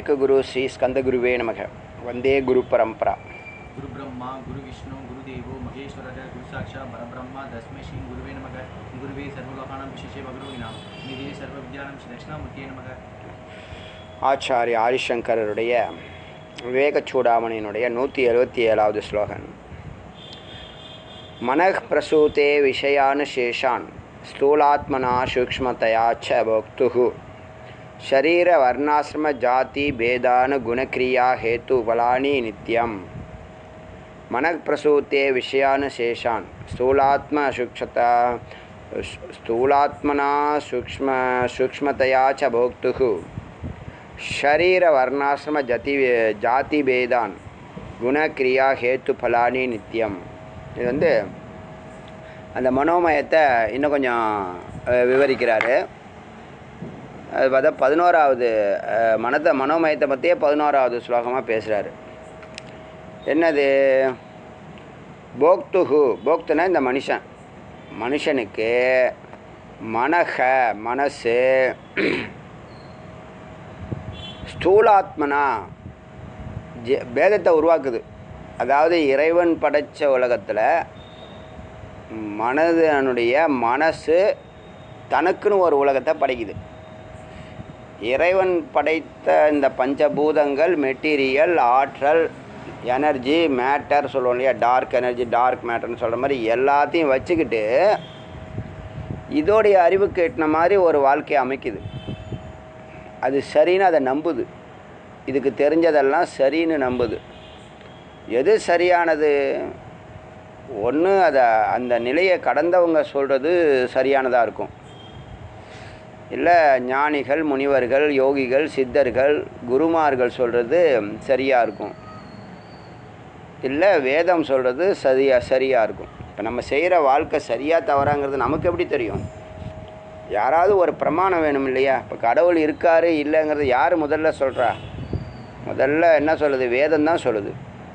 ಏಕಗುರು ಶ್ರೀ ಸ್ಕಂದಗುರುವೇ ನಮಃ ವಂದೇ ಗುರು ಪರಂಪರಾ ಗುರು ಬ್ರಹ್ಮ ಗುರು ವಿಷ್ಣು ಗುರುದೇವೋ ಮಹೇಶ್ವರರ ಗುರು ಸಾಕ್ಷಾತ್ ಪರಬ್ರಹ್ಮ ತಸ್ಮೈ ಶ್ರೀ ಗುರುವೇ ನಮಃ ಗುರುವೇ ಸರ್ವಲೋಕಾನಾಂ ವಿಶೇಷೇ ಭಗரோகினாம் நிதியே சர்வ வித்யானம் ஸ்ரீ தட்சிணாமூர்த்தியே நமக ஆச்சாரிய ஆதிசங்கரருடைய விவேக சூடாமணியினுடைய நூற்றி எழுபத்தி ஏழாவது ஸ்லோகன் மனः பிரசூதே விஷயானுசேஷான் ஸ்தூலாத்மனா சூக்ஷ்மதயா ச போக்துः ಶರೀರ ವರ್ಣಾಶ್ರಮ ಜಾತಿ ಭೇದಾನು ಗುಣಕ್ರಿಯಾ ಹೇತು ಫಲಾನಿ ನಿತ್ಯಂ ಮನಃ ಪ್ರಸೂತೆ ವಿಷಯಾನುಶೇಷಾನ್ ಸ್ಥೂಲಾತ್ಮ ಸೂಕ್ಷ್ಮತ ಸ್ಥೂಲಾತ್ಮನಾ ಸೂಕ್ಷ್ಮ ಸೂಕ್ಷ್ಮತೆಯಾ ಚ ಭೋಕ್ತುಃ ಶರೀರ ವರ್ಣಾಶ್ರಮ ಜತಿ ಜಾತಿ ಭೇದಾನ್ குணக்கிரியா ஹேத்து ஃபலானி நித்தியம் இது வந்து அந்த மனோமயத்தை இன்னும் கொஞ்சம் அஹ், விவரிக்கிறாரு அது பார்த்தா பதினோராவது அஹ், மனத்தை மனோமயத்தை பற்றியே பதினோராவது ஸ்லோகமாக பேசுகிறாரு என்னது போக்துஹு போக்துனா இந்த மனுஷன் மனுஷனுக்கு மனக மனசு ஸ்தூலாத்மனா ஜெ பேதத்தை உருவாக்குது அதாவது இறைவன் படைச்ச உலகத்தில் மனதனுடைய மனசு தனக்குன்னு ஒரு உலகத்தை படைக்குது இறைவன் படைத்த இந்த பஞ்சபூதங்கள் மெட்டீரியல் ஆற்றல் எனர்ஜி மேட்டர் சொல்லுவோம் இல்லையா டார்க் எனர்ஜி டார்க் மேட்டர்னு சொல்கிற மாதிரி எல்லாத்தையும் வச்சுக்கிட்டு இதோடைய அறிவுக்கு எட்டின மாதிரி ஒரு வாழ்க்கையை அமைக்குது அது சரின்னு அதை நம்புது இதுக்கு தெரிஞ்சதெல்லாம் சரின்னு நம்புது எது சரியானது ஒன்று அதை அந்த நிலையை கடந்தவங்க சொல்கிறது சரியானதாக இருக்கும் இல்லை ஞானிகள் முனிவர்கள் யோகிகள் சித்தர்கள் குருமார்கள் சொல்கிறது சரியாக இருக்கும் இல்லை வேதம் சொல்கிறது சரியா சரியாக இருக்கும் இப்போ நம்ம செய்கிற வாழ்க்கை சரியாக தவறாங்கிறது நமக்கு எப்படி தெரியும் யாராவது ஒரு பிரமாணம் வேணும் இல்லையா இப்போ கடவுள் இருக்காரு இல்லைங்கிறது யார் முதல்ல சொல்கிறா முதல்ல என்ன சொல்லுது வேதம் தான் சொல்லுது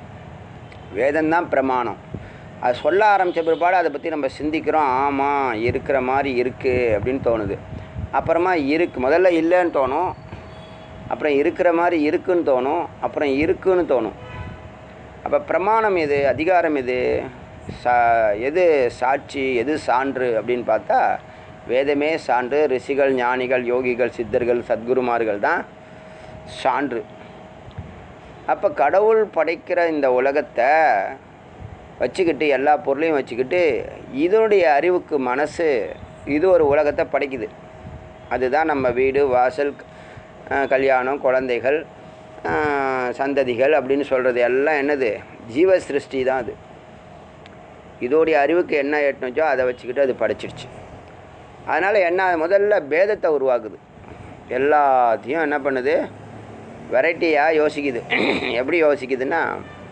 வேதம் தான் பிரமாணம் அது சொல்ல ஆரம்பித்த பிற்பாடு அதை பற்றி நம்ம சிந்திக்கிறோம் ஆமாம் இருக்கிற மாதிரி இருக்குது அப்படின்னு தோணுது அப்புறமா இருக்கு முதல்ல இல்லைன்னு தோணும் அப்புறம் இருக்கிற மாதிரி இருக்குன்னு தோணும் அப்புறம் இருக்குன்னு தோணும் அப்போ பிரமாணம் எது அதிகாரம் எது சா எது சாட்சி எது சான்று அப்படின்னு பார்த்தா வேதமே சான்று ரிஷிகள் ஞானிகள் யோகிகள் சித்தர்கள் சத்குருமார்கள் தான் சான்று அப்போ கடவுள் படைக்கிற இந்த உலகத்தை வச்சுக்கிட்டு எல்லா பொருளையும் வச்சுக்கிட்டு இதனுடைய அறிவுக்கு மனசு இது ஒரு உலகத்தை படைக்குது அதுதான் நம்ம வீடு வாசல் அஹ், கல்யாணம் குழந்தைகள் அஹ், சந்ததிகள் அப்படின்னு சொல்கிறது எல்லாம் என்னது ஜீவ சிருஷ்டி தான் அது இதோடைய அறிவுக்கு என்ன எட்டணுச்சோ அதை வச்சுக்கிட்டு அது படைச்சிடுச்சு அதனால் என்ன முதல்ல பேதத்தை உருவாக்குது எல்லாத்தையும் என்ன பண்ணுது வெரைட்டியாக யோசிக்குது எப்படி யோசிக்குதுன்னா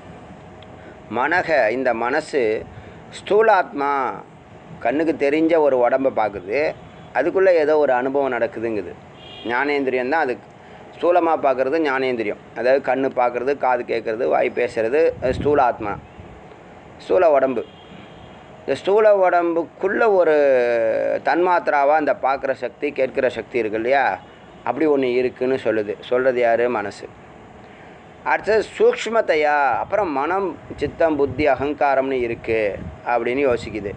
மனக இந்த மனசு ஸ்தூலாத்மா கண்ணுக்கு தெரிஞ்ச ஒரு உடம்பை பார்க்குது அதுக்குள்ளே ஏதோ ஒரு அனுபவம் நடக்குதுங்குது ஞானேந்திரியம் தான் அதுக்கு ஸ்தூலமாக பார்க்குறது ஞானேந்திரியம் அதாவது கண்ணு பார்க்குறது காது கேட்குறது வாய் பேசுறது அது ஸ்தூலாத்மா ஸ்தூல உடம்பு இந்த ஸ்தூல உடம்புக்குள்ளே ஒரு தன்மாத்திராவாக அந்த பார்க்குற சக்தி கேட்குற சக்தி இருக்கு இல்லையா அப்படி ஒன்று இருக்குன்னு சொல்லுது சொல்கிறது யார் மனசு அடுத்தது சூக்ஷ்மத்தையா அப்புறம் மனம் சித்தம் புத்தி அகங்காரம்னு இருக்குது அப்படின்னு யோசிக்குது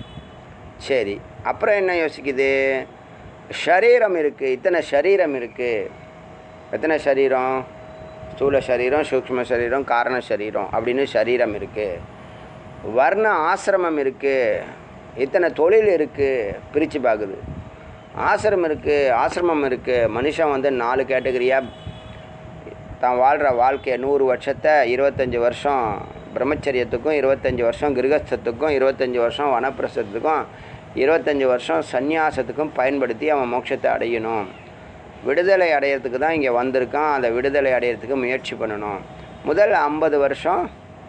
சரி அப்புறம் என்ன யோசிக்குது ஷரீரம் இருக்குது இத்தனை ஷரீரம் இருக்குது எத்தனை சரீரம் ஸ்தூல சரீரம் சூக்ஷ்ம சரீரம் காரண சரீரம் அப்படின்னு சரீரம் இருக்குது வர்ண ஆசிரமம் இருக்குது இத்தனை தொழில் இருக்குது பிரித்து பார்க்குது ஆசிரமம் இருக்குது ஆசிரமம் இருக்குது மனுஷன் வந்து நாலு கேட்டகரியாக தான் வாழ்கிற வாழ்க்கையை நூறு வருஷத்தை இருபத்தஞ்சி வருஷம் பிரம்மச்சரியத்துக்கும் இருபத்தஞ்சி வருஷம் கிரகஸ்தத்துக்கும் இருபத்தஞ்சி வருஷம் வனப்பிரசத்துக்கும் இருபத்தஞ்சி வருஷம் சந்நியாசத்துக்கும் பயன்படுத்தி அவன் மோட்சத்தை அடையணும் விடுதலை அடையிறதுக்கு தான் இங்கே வந்திருக்கான் அந்த விடுதலை அடையிறதுக்கு முயற்சி பண்ணணும் முதல் ஐம்பது வருஷம்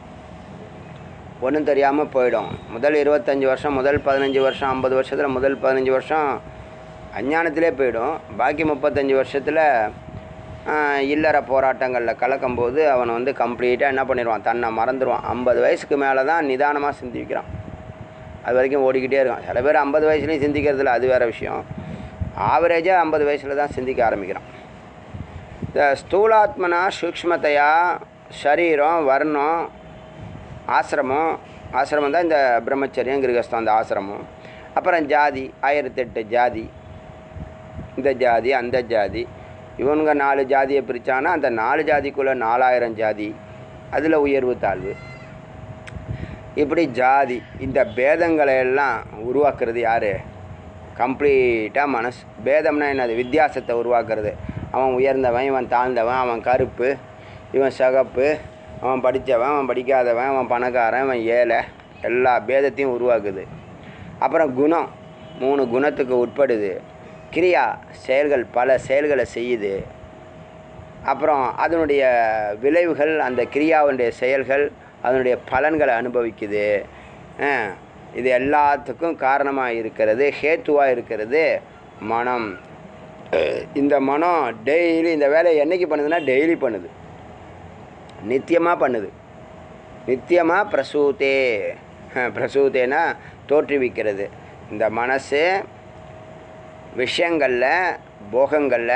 ஒன்றும் தெரியாமல் போயிடும் முதல் இருபத்தஞ்சி வருஷம் முதல் பதினஞ்சு வருஷம் ஐம்பது வருஷத்தில் முதல் பதினஞ்சு வருஷம் அஞ்ஞானத்திலே போயிடும் பாக்கி முப்பத்தஞ்சு வருஷத்தில் இல்லற போராட்டங்களில் கலக்கும்போது அவன் வந்து கம்ப்ளீட்டாக என்ன பண்ணிடுவான் தன்னை மறந்துடுவான் ஐம்பது வயசுக்கு மேலே தான் நிதானமாக சிந்திக்கிறான் அது வரைக்கும் ஓடிக்கிட்டே இருக்கான் சில பேர் ஐம்பது வயசுலேயும் சிந்திக்கிறதுல அது வேறு விஷயம் ஆவரேஜாக ஐம்பது வயசில் தான் சிந்திக்க ஆரம்பிக்கிறான் இந்த ஸ்தூலாத்மனா சூக்ஷ்மத்தையா சரீரம் வர்ணம் ஆசிரமம் ஆசிரமம் தான் இந்த பிரம்மச்சரியம் கிரகஸ்தம் அந்த ஆசிரமம் அப்புறம் ஜாதி ஆயிரத்தெட்டு ஜாதி இந்த ஜாதி அந்த ஜாதி இவனுங்க நாலு ஜாதியை பிரித்தானா அந்த நாலு ஜாதிக்குள்ளே நாலாயிரம் ஜாதி அதில் உயர்வு தாழ்வு இப்படி ஜாதி இந்த பேதங்களை எல்லாம் உருவாக்குறது யார் கம்ப்ளீட்டாக மனசு பேதம்னா என்னது வித்தியாசத்தை உருவாக்குறது அவன் உயர்ந்தவன் இவன் தாழ்ந்தவன் அவன் கருப்பு இவன் சகப்பு அவன் படித்தவன் அவன் படிக்காதவன் அவன் பணக்காரன் அவன் ஏழை எல்லா பேதத்தையும் உருவாக்குது அப்புறம் குணம் மூணு குணத்துக்கு உட்படுது கிரியா செயல்கள் பல செயல்களை செய்யுது அப்புறம் அதனுடைய விளைவுகள் அந்த கிரியாவுடைய செயல்கள் அதனுடைய பலன்களை அனுபவிக்குது ஆ, இது எல்லாத்துக்கும் காரணமாக இருக்கிறது ஹேத்துவாக இருக்கிறது மனம் இந்த மனம் டெய்லி இந்த வேலையை என்னைக்கு பண்ணுதுன்னா டெய்லி பண்ணுது நித்தியமாக பண்ணுது நித்தியமாக பிரசூத்தே பிரசூத்தேனா தோற்றுவிக்கிறது இந்த மனசு விஷயங்களில் போகங்களில்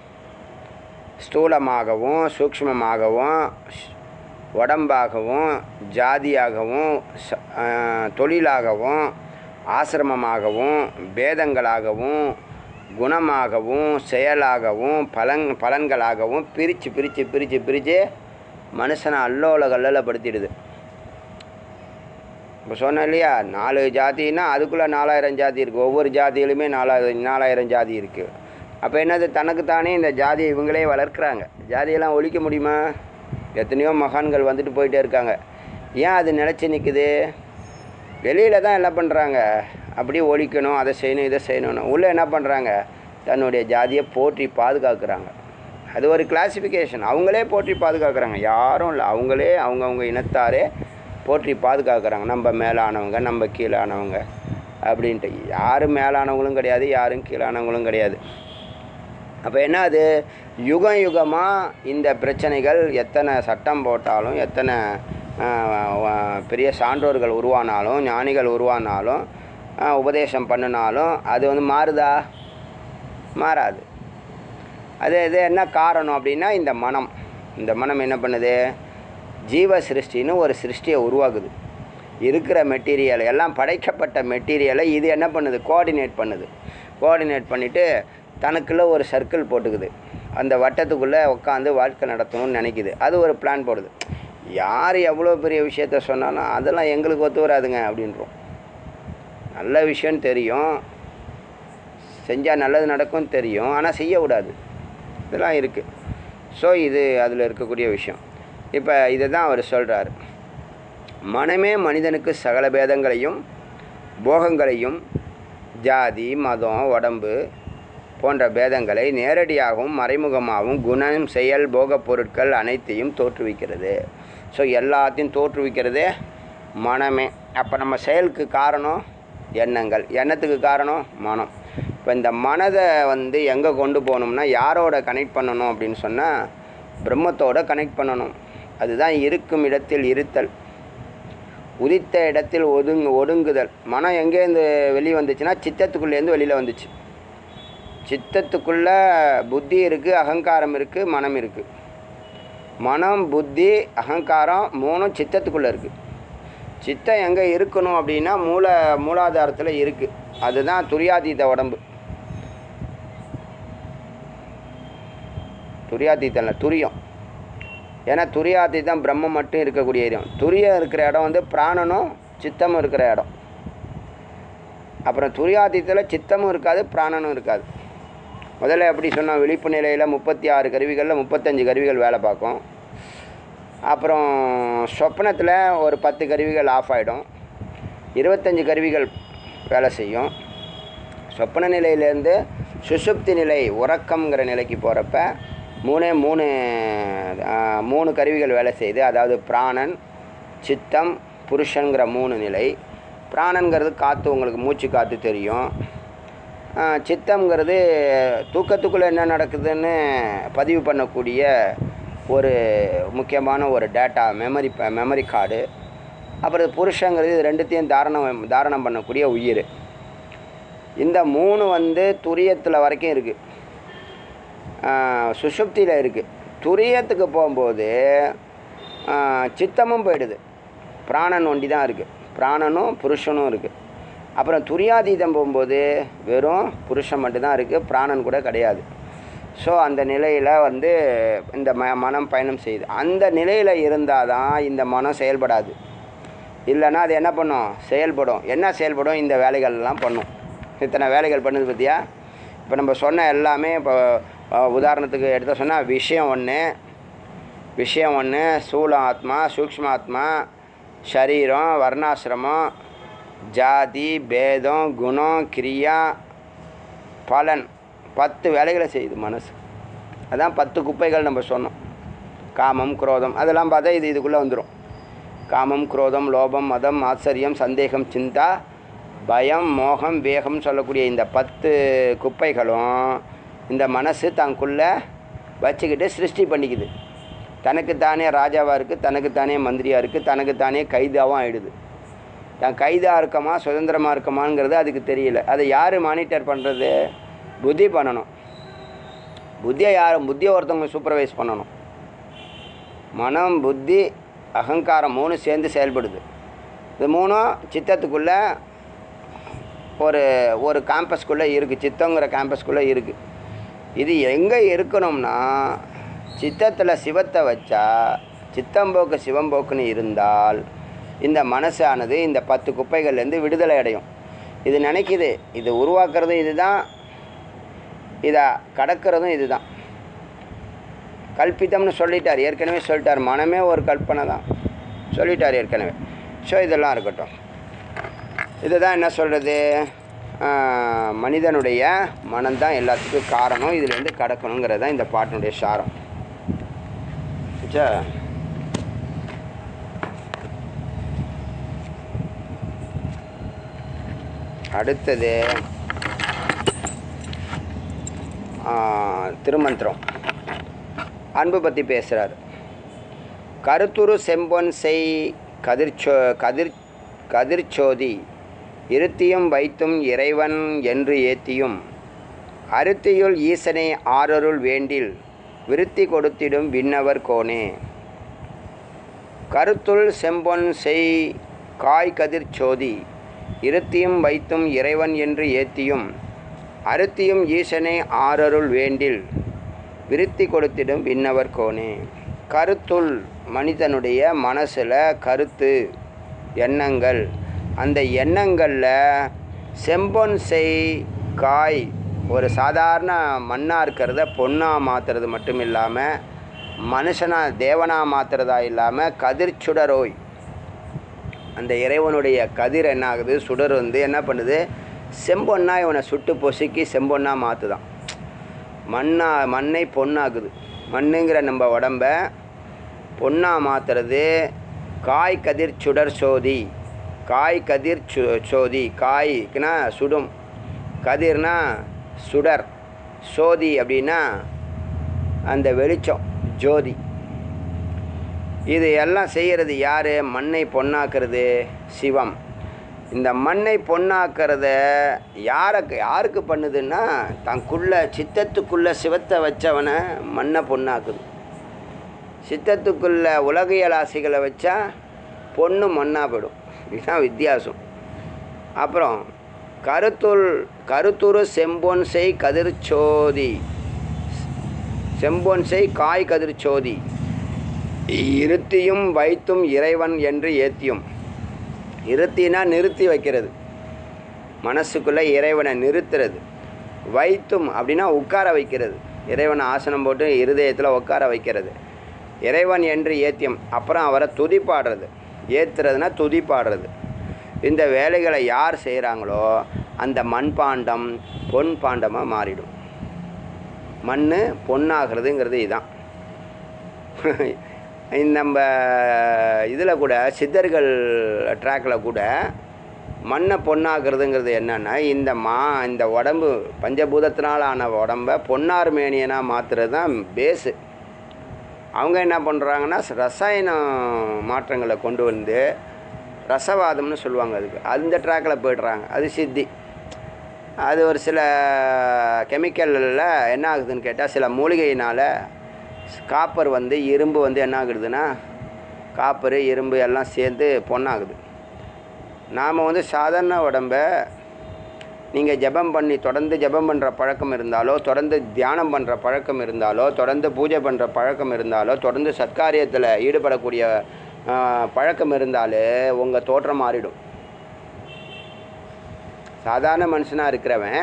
ஸ்தூலமாகவும் சூக்ஷ்மமாகவும் ஷ்- உடம்பாகவும் ஜாதியாகவும் ச- ஆ, தொழிலாகவும் ஆசிரமமாகவும் பேதங்களாகவும் குணமாகவும் செயலாகவும் பலன் பலன்களாகவும் பிரித்து பிரித்து பிரித்து பிரித்து மனுஷனை அல்லோல கல்லல படுத்திடுது இப்போ சொன்னேன் இல்லையா நாலு ஜாதின்னா அதுக்குள்ளே நாலாயிரம் ஜாதி இருக்குது ஒவ்வொரு ஜாதியிலுமே நாலாயிரம் நாலாயிரம் ஜாதி இருக்குது அப்போ என்னது தனக்குத்தானே இந்த ஜாதியை இவங்களே வளர்க்குறாங்க ஜாதியெல்லாம் ஒழிக்க முடியுமா எத்தனையோ மகான்கள் வந்துட்டு போயிட்டே இருக்காங்க ஏன் அது நிலச்சி நிற்குது வெளியில் தான் என்ன பண்ணுறாங்க அப்படியே ஒழிக்கணும் அதை செய்யணும் இதை செய்யணும்னு உள்ளே என்ன பண்ணுறாங்க தன்னுடைய ஜாதியை போற்றி பாதுகாக்கிறாங்க அது ஒரு கிளாசிஃபிகேஷன் அவங்களே போற்றி பாதுகாக்கிறாங்க யாரும் இல்லை அவங்களே அவங்கவுங்க இனத்தாரே போற்றி பாதுகாக்கிறாங்க நம்ம மேலானவங்க நம்ம கீழானவங்க அப்படின்ட்டு யாரும் மேலானவங்களும் கிடையாது யாரும் கீழானவங்களும் கிடையாது அப்போ என்ன அது யுகம் யுகமாக இந்த பிரச்சனைகள் எத்தனை சட்டம் போட்டாலும் எத்தனை ஆஹ், வ- பெரிய சான்றோர்கள் உருவானாலும் ஞானிகள் உருவானாலும் ஆஹ், உபதேசம் பண்ணினாலும் அது வந்து மாறுதா மாறாது அது இது என்ன காரணம் அப்படின்னா இந்த மனம் இந்த மனம் என்ன பண்ணுது ஜீவ சிருஷ்டின்னு ஒரு சிருஷ்டியை உருவாக்குது இருக்கிற மெட்டீரியல் எல்லாம் படைக்கப்பட்ட மெட்டீரியலை இது என்ன பண்ணுது கோஆர்டினேட் பண்ணுது கோஆர்டினேட் பண்ணிவிட்டு தனக்குள்ளே ஒரு சர்க்கிள் போட்டுக்குது அந்த வட்டத்துக்குள்ளே உட்காந்து வாழ்க்கை நடத்தணும்னு நினைக்குது அது ஒரு பிளான் போடுது யார் எவ்வளோ பெரிய விஷயத்த சொன்னாலும் அதெல்லாம் எங்களுக்கு ஒத்து வராதுங்க அப்படின்றோம் நல்ல விஷயம்னு தெரியும் செஞ்சால் நல்லது நடக்கும்னு தெரியும் ஆனால் செய்ய விடாது இதெல்லாம் இருக்குது ஸோ இது அதில் இருக்கக்கூடிய விஷயம் இப்போ இதை தான் அவர் சொல்கிறார் மனமே மனிதனுக்கு சகல பேதங்களையும் போகங்களையும் ஜாதி மதம் உடம்பு போன்ற பேதங்களை நேரடியாகவும் மறைமுகமாகவும் குணம் செயல் போகப் பொருட்கள் அனைத்தையும் தோற்றுவிக்கிறது ஸோ எல்லாத்தையும் தோற்றுவிக்கிறது மனமே அப்போ நம்ம செயலுக்கு காரணம் எண்ணங்கள் எண்ணத்துக்கு காரணம் மனம் இப்போ இந்த மனதை வந்து எங்கே கொண்டு போகணும்னா யாரோட கனெக்ட் பண்ணணும் அப்படின்னு சொன்னால் பிரம்மத்தோட கனெக்ட் பண்ணணும் அதுதான் இருக்கும் இடத்தில் இருத்தல் உதித்த இடத்தில் ஒதுங்கு ஒடுங்குதல் மனம் எங்கேருந்து வெளியே வந்துச்சுன்னா சித்தத்துக்குள்ளேருந்து வெளியில் வந்துச்சு சித்தத்துக்குள்ளே புத்தி இருக்குது அகங்காரம் இருக்குது மனம் இருக்குது மனம் புத்தி அகங்காரம் மூணும் சித்தத்துக்குள்ளே இருக்குது சித்தம் எங்கே இருக்கணும் அப்படின்னா மூல மூலாதாரத்தில் இருக்குது அதுதான் துரியாதீத உடம்பு துரியாதீதம் இல்லை துரியம் ஏன்னா துரியாதீதம் பிரம்மம் மட்டும் இருக்கக்கூடிய இடம் துரியம் இருக்கிற இடம் வந்து பிராணனும் சித்தமும் இருக்கிற இடம் அப்புறம் துரியாதீதத்தில் சித்தமும் இருக்காது பிராணனும் இருக்காது முதல்ல எப்படி சொன்னோம் விழிப்பு நிலையில் முப்பத்தி ஆறு கருவிகளில் முப்பத்தஞ்சு கருவிகள் வேலை பார்க்கும் அப்புறம் சொப்னத்தில் ஒரு பத்து கருவிகள் ஆஃப் ஆகிடும் இருபத்தஞ்சு கருவிகள் வேலை செய்யும் சொப்பன நிலையிலேருந்து சுசுப்தி நிலை உறக்கம்ங்கிற நிலைக்கு போகிறப்ப மூணே மூணு ஆ, மூணு கருவிகள் வேலை செய்யுது அதாவது பிராணன் சித்தம் புருஷன்கிற மூணு நிலை பிராணங்கிறது காற்று உங்களுக்கு மூச்சு காற்று தெரியும் ஆ, சித்தம்ங்கிறது தூக்கத்துக்குள்ளே என்ன நடக்குதுன்னு பதிவு பண்ணக்கூடிய ஒரு முக்கியமான ஒரு டேட்டா மெமரி மெமரி கார்டு அப்புறம் புருஷங்கிறது இது ரெண்டுத்தையும் தாரணம் தாரணம் பண்ணக்கூடிய உயிர் இந்த மூணு வந்து துரியத்தில் வரைக்கும் இருக்குது சுஷுப்தியில் இருக்குது துரியத்துக்கு போகும்போது ஆ, சித்தமும் போயிடுது பிராணன் ஒண்டி தான் இருக்குது பிராணனும் புருஷனும் இருக்குது அப்புறம் துரியாதீதம் போகும்போது வெறும் புருஷன் மட்டும்தான் இருக்குது பிராணன் கூட கிடையாது ஸோ அந்த நிலையில் வந்து இந்த ம மனம் பயணம் செய்யுது அந்த நிலையில் இருந்தால் தான் இந்த மனம் செயல்படாது இல்லைன்னா அது என்ன பண்ணும் செயல்படும் என்ன செயல்படும் இந்த வேலைகள்லாம் பண்ணும் இத்தனை வேலைகள் பண்ணுது பற்றியா இப்போ நம்ம சொன்ன எல்லாமே இப்போ அஹ், உதாரணத்துக்கு எடுத்த சொன்னால் விஷயம் ஒன்று விஷயம் ஒன்று ஸ்தூல ஆத்மா சூக்ஷ்ம ஆத்மா சரீரம் வர்ணாசிரமம் ஜாதி பேதம் குணம் கிரியா பலன் பத்து வேலைகளை செய்யுது மனசு அதான் பத்து குப்பைகள் நம்ம சொன்னோம் காமம் குரோதம் அதெல்லாம் பார்த்தா இது இதுக்குள்ளே வந்துடும் காமம் குரோதம் லோபம் மதம் ஆச்சரியம் சந்தேகம் சிந்தா பயம் மோகம் வேகம் சொல்லக்கூடிய இந்த பத்து குப்பைகளும் இந்த மனசு தனக்குள்ளே வச்சுக்கிட்டு சிருஷ்டி பண்ணிக்குது தனக்குத்தானே ராஜாவாக இருக்குது தனக்குத்தானே மந்திரியாக இருக்குது தனக்குத்தானே கைதாகவும் ஆயிடுது தான் கைதாக இருக்கமா சுதந்திரமாக இருக்கமாங்கிறது அதுக்கு தெரியல அதை யார் மானிட்டர் பண்ணுறது புத்தி பண்ணணும் புத்தியை யார் புத்தியை ஒருத்தவங்க சூப்பர்வைஸ் பண்ணணும் மனம் புத்தி அகங்காரம் மூணு சேர்ந்து செயல்படுது இது மூணும் சித்தத்துக்குள்ளே ஒரு ஒரு கேம்பஸ்குள்ளே இருக்குது சித்தங்கிற கேம்பஸ்குள்ளே இருக்குது இது எங்கே இருக்கணும்னா சித்தத்தில் சிவத்தை வச்சா சித்தம்போக்கு சிவம்போக்குன்னு இருந்தால் இந்த மனசானது இந்த பத்து குப்பைகள்லேருந்து விடுதலை அடையும் இது நினைக்குது இது உருவாக்குறதும் இதுதான் இதை கடக்கிறதும் இதுதான் கல்பித்தம்னு சொல்லிட்டார் ஏற்கனவே சொல்லிட்டார் மனமே ஒரு கல்பனை தான் சொல்லிட்டார் ஏற்கனவே ஸோ இதெல்லாம் இருக்கட்டும் இதுதான் என்ன சொல்கிறது மனிதனுடைய மனம்தான் எல்லாத்துக்கும் காரணம் இதுலேருந்து கடக்கணுங்கிறது தான் இந்த பாட்டினுடைய சாரம் ஆச்சா? அடுத்தது ஆ, திருமந்திரம் அன்பு பற்றி பேசுகிறார் கருத்துரு செம்பொன் செய் கதிர்ச்சோ கதிர் கதிர்ச்சோதி இருத்தியும் வைத்தும் இறைவன் என்று ஏத்தியும் அருத்தியுள் ஈசனை ஆரருள் வேண்டில் விருத்தி கொடுத்திடும் விண்ணவர் கோனே கருத்துள் செம்பொன் செய் காய் கதிர் சோதி இருத்தியும் வைத்தும் இறைவன் என்று ஏத்தியும் அருத்தியும் ஈசனை ஆரருள் வேண்டில் விருத்தி கொடுத்திடும் விண்ணவர் கோனே கருத்துள் மனிதனுடைய மனசில் கருத்து எண்ணங்கள் அந்த எண்ணங்களில் செம்பொன் செய் காய் ஒரு சாதாரண மண்ணாக இருக்கிறத பொண்ணாக மாற்றுறது மட்டும் இல்லாமல் மனுஷனா தேவனாக மாற்றுறதா இல்லாமல் கதிர் சுடரோய் அந்த இறைவனுடைய கதிர் என்ன ஆகுது சுடர் வந்து என்ன பண்ணுது செம்பொன்னா இவனை சுட்டு பொசுக்கி செம்பொன்னா மாற்றுதான் மண்ணா மண்ணை பொண்ணாக்குது மண்ணுங்கிற நம்ம உடம்ப பொண்ணா மாற்றுறது காய் கதிர் சுடர் சோதி காய் கதிர் சு சோதி காய்க்குனா சுடும் கதிர்னா சுடர் சோதி அப்படின்னா அந்த வெளிச்சம் ஜோதி இது எல்லாம் செய்கிறது யார் மண்ணை பொண்ணாக்குறது சிவம் இந்த மண்ணை பொண்ணாக்கிறத யாருக்கு யாருக்கு பண்ணுதுன்னா தனக்குள்ள சித்தத்துக்குள்ள சிவத்தை வச்சவனை மண்ணை பொண்ணாக்குது சித்தத்துக்குள்ள உலகியல் ஆசைகளை வச்சா பொண்ணு மண்ணாக போயிடும் இதுதான் வித்தியாசம் அப்புறம் கருத்துள் கருத்துரு செம்பொன் செய் கதிர்ச்சோதி செம்பொன் செய் காய் கதிர்ச்சோதி இருத்தியும் வைத்தும் இறைவன் என்று ஏத்தியும் இருத்தினா நிறுத்தி வைக்கிறது மனசுக்குள்ளே இறைவனை நிறுத்துறது வைத்தும் அப்படின்னா உட்கார வைக்கிறது இறைவனை ஆசனம் போட்டு இருதயத்தில் உட்கார வைக்கிறது இறைவன் என்று ஏத்தியம் அப்புறம் அவரை துதி பாடுறது ஏத்துறதுனா துதி பாடுறது இந்த வேலைகளை யார் செய்கிறாங்களோ அந்த மண்பாண்டம் பொன் பாண்டமாக மாறிடும் மண் பொண்ணாகிறதுங்கிறது இதுதான் இந்த நம்ம இதில் கூட சித்தர்கள் ட்ராக்கில் கூட மண்ணை பொண்ணாக்குறதுங்கிறது என்னென்னா இந்த மா இந்த உடம்பு பஞ்சபூதத்தினால் ஆன உடம்ப பொன்னார் மேனியனாக மாற்றுறது தான் பேஸு அவங்க என்ன பண்ணுறாங்கன்னா ரசாயன மாற்றங்களை கொண்டு வந்து ரசவாதம்னு சொல்லுவாங்க அதுக்கு அந்த ட்ராக்கில் போய்டுறாங்க அது சித்தி அது ஒரு சில கெமிக்கலில் என்ன ஆகுதுன்னு கேட்டால் சில மூலிகையினால் காப்பர் வந்து இரும்பு வந்து என்ன ஆகுதுன்னா காப்பர் இரும்பு எல்லாம் சேர்ந்து பொண்ணாகுது நாம் வந்து சாதாரண உடம்ப நீங்கள் ஜெபம் பண்ணி தொடர்ந்து ஜெபம் பண்ணுற பழக்கம் இருந்தாலோ தொடர்ந்து தியானம் பண்ணுற பழக்கம் இருந்தாலோ தொடர்ந்து பூஜை பண்ணுற பழக்கம் இருந்தாலோ தொடர்ந்து சத்காரியத்தில் ஈடுபடக்கூடிய ஆ, பழக்கம் இருந்தாலே உங்கள் தோற்றம் மாறிடும் சாதாரண மனுஷனாக இருக்கிறவன்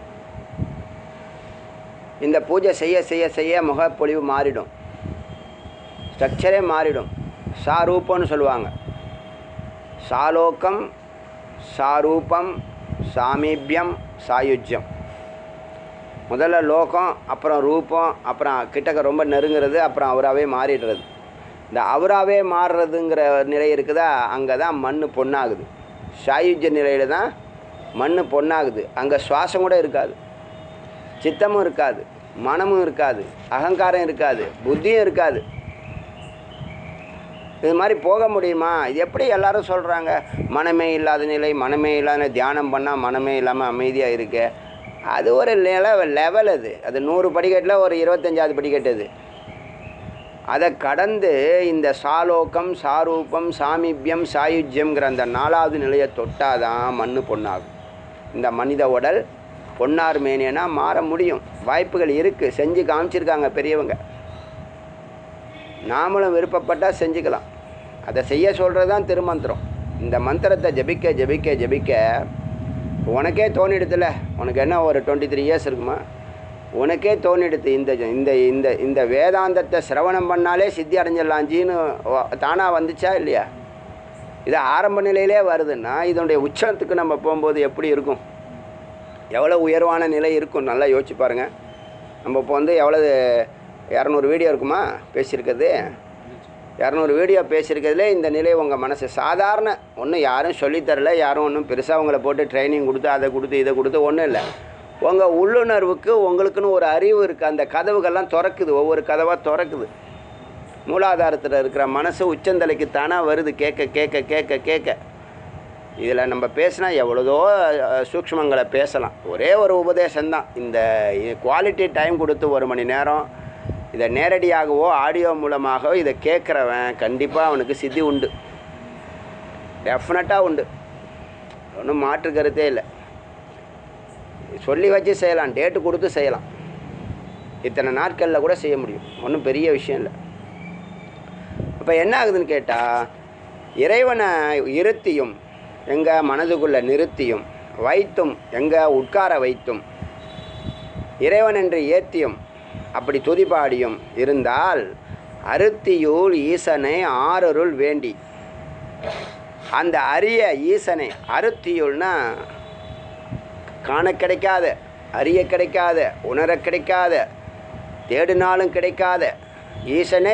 இந்த பூஜை செய்ய செய்ய செய்ய முகப்பொழிவு மாறிடும் ஸ்ட்ரக்சரே மாறிடும் சாரூபம்னு சொல்லுவாங்க சாலோகம் சாரூபம் சாமீபியம் சாயுஜ்யம் முதல்ல லோகம் அப்புறம் ரூபம் அப்புறம் கிட்டக்க ரொம்ப நெருங்கிறது அப்புறம் அவராகவே மாறிடுறது இந்த அவராகவே மாறுறதுங்கிற நிலை இருக்குதா அங்கே தான் மண் பொண்ணாகுது சாயுஜ்ய நிலையில் தான் மண் பொண்ணாகுது அங்கே சுவாசம் கூட இருக்காது சித்தமும் இருக்காது மனமும் இருக்காது அகங்காரம் இருக்காது புத்தியும் இருக்காது இது மாதிரி போக முடியுமா இது எப்படி எல்லாரும் சொல்கிறாங்க மனமே இல்லாத நிலை மனமே இல்லாத தியானம் பண்ணால் மனமே இல்லாமல் அமைதியாக இருக்கு அது ஒரு நில லெவல் அது அது நூறு படிக்கட்டில் ஒரு இருபத்தஞ்சாவது படிக்கட்டு அது அதை கடந்து இந்த சாலோகம் சாரூபம் சாமீபியம் சாயுஜ்யம்ங்கிற அந்த நாலாவது நிலையை தொட்டாதான் மண் பொண்ணாகும் இந்த மனித உடல் பொன்னார் மேனியனா மாற முடியும் வாய்ப்புகள் இருக்குது செஞ்சு காமிச்சிருக்காங்க பெரியவங்க நாமளும் விருப்பப்பட்டால் செஞ்சுக்கலாம் அதை செய்ய சொல்கிறது தான் திருமந்திரம் இந்த மந்திரத்தை ஜபிக்க ஜபிக்க ஜபிக்க உனக்கே தோணிடுதுல உனக்கு என்ன ஒரு டுவெண்ட்டி த்ரீ இயர்ஸ் இருக்குமா உனக்கே தோணிடுது இந்த இந்த இந்த இந்த வேதாந்தத்தை சிரவணம் பண்ணாலே சித்தி அடைஞ்சிடலாம் ஜீன்னு தானாக வந்துச்சா இல்லையா இது ஆரம்ப நிலையிலே வருதுன்னா இதனுடைய உச்சத்துக்கு நம்ம போகும்போது எப்படி இருக்கும் எவ்வளோ உயர்வான நிலை இருக்கும் நல்லா யோசிச்சு பாருங்கள் நம்ம இப்போ வந்து எவ்வளவு இரநூறு வீடியோ இருக்குமா பேசியிருக்கிறது இரநூறு வீடியோ பேசியிருக்கிறதுல இந்த நிலை உங்கள் மனசு சாதாரண ஒன்றும் யாரும் சொல்லித்தரல யாரும் ஒன்றும் பெருசாக உங்களை போட்டு ட்ரைனிங் கொடுத்து அதை கொடுத்து இதை கொடுத்து ஒன்றும் இல்லை உங்கள் உள்ளுணர்வுக்கு உங்களுக்குன்னு ஒரு அறிவு இருக்குது அந்த கதவுகள்லாம் திறக்குது ஒவ்வொரு கதவாக திறக்குது மூலாதாரத்தில் இருக்கிற மனசு உச்சந்தலைக்கு தானாக வருது கேட்க கேட்க கேட்க கேட்க இதில் நம்ம பேசினா எவ்வளோதோ அஹ், சூக்ஷ்மங்களை பேசலாம் ஒரே ஒரு உபதேசம்தான் இந்த குவாலிட்டி டைம் கொடுத்து ஒரு மணி நேரம் இதை நேரடியாகவோ ஆடியோ மூலமாகவோ இதை கேட்குறவன் கண்டிப்பாக அவனுக்கு சித்தி உண்டு டெஃபினட்டாக உண்டு ஒன்றும் மாற்று கருத்தே இல்லை சொல்லி வச்சு செய்யலாம் டேட்டு கொடுத்து செய்யலாம் இத்தனை நாட்களில் கூட செய்ய முடியும் ஒன்றும் பெரிய விஷயம் இல்லை அப்போ என்ன ஆகுதுன்னு கேட்டால் இறைவனை இருத்தியும் எங்கள் மனதுக்குள்ளே நிறுத்தியும் வைத்தும் எங்கே உட்கார வைத்தும் இறைவன் என்று ஏத்தியும் அப்படி துதிபாடியும் இருந்தால் அருத்தியூல் ஈசனை ஆரருள் வேண்டி அந்த அரிய ஈசனை அருத்தியுள்னா காண கிடைக்காத அறிய கிடைக்காத உணர கிடைக்காத தேடினாலும் கிடைக்காத ஈசனை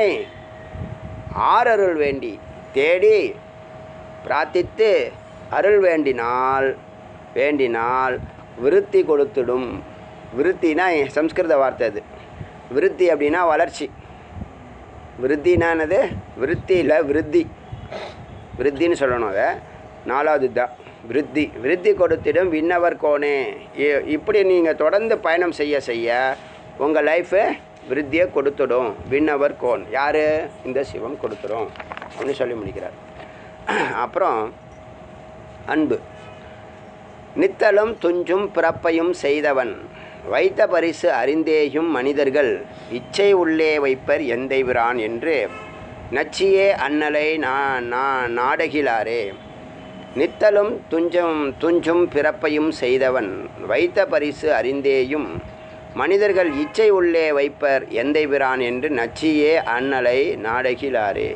ஆரருள் வேண்டி தேடி பிரார்த்தித்து அருள் வேண்டினால் வேண்டினால் விருத்தி கொடுத்துடும் விருத்தினா சம்ஸ்கிருத வார்த்தை அது விருத்தி அப்படின்னா வளர்ச்சி விருத்தினா என்னது விருத்தி இல்லை விருத்தி விருத்தின்னு சொல்லணும் அதை நாலாவது தான் விருத்தி விருத்தி கொடுத்திடும் விண்ணவர் கோனே இ- இப்படி நீங்கள் தொடர்ந்து பயணம் செய்ய செய்ய உங்கள் லைஃபு விருத்தியை கொடுத்துடும் விண்ணவர் கோன் யார் இந்த சிவம் கொடுத்துடும் அப்படின்னு சொல்லி முடிக்கிறார் அப்புறம் அன்பு நித்தலும் துஞ்சும் பிறப்பையும் செய்தவன் வைத்த பரிசு அறிந்தேயும் மனிதர்கள் இச்சை உள்ளே வைப்பர் எந்தைவிரான் என்று நச்சியே அண்ணலை நா நா- நாடகிலாரே நித்தலும் துஞ்சும் துஞ்சும் பிறப்பையும் செய்தவன் வைத்த பரிசு அறிந்தேயும் மனிதர்கள் இச்சை உள்ளே வைப்பர் எந்தைவிரான் என்று நச்சியே அண்ணலை நாடகிலாரே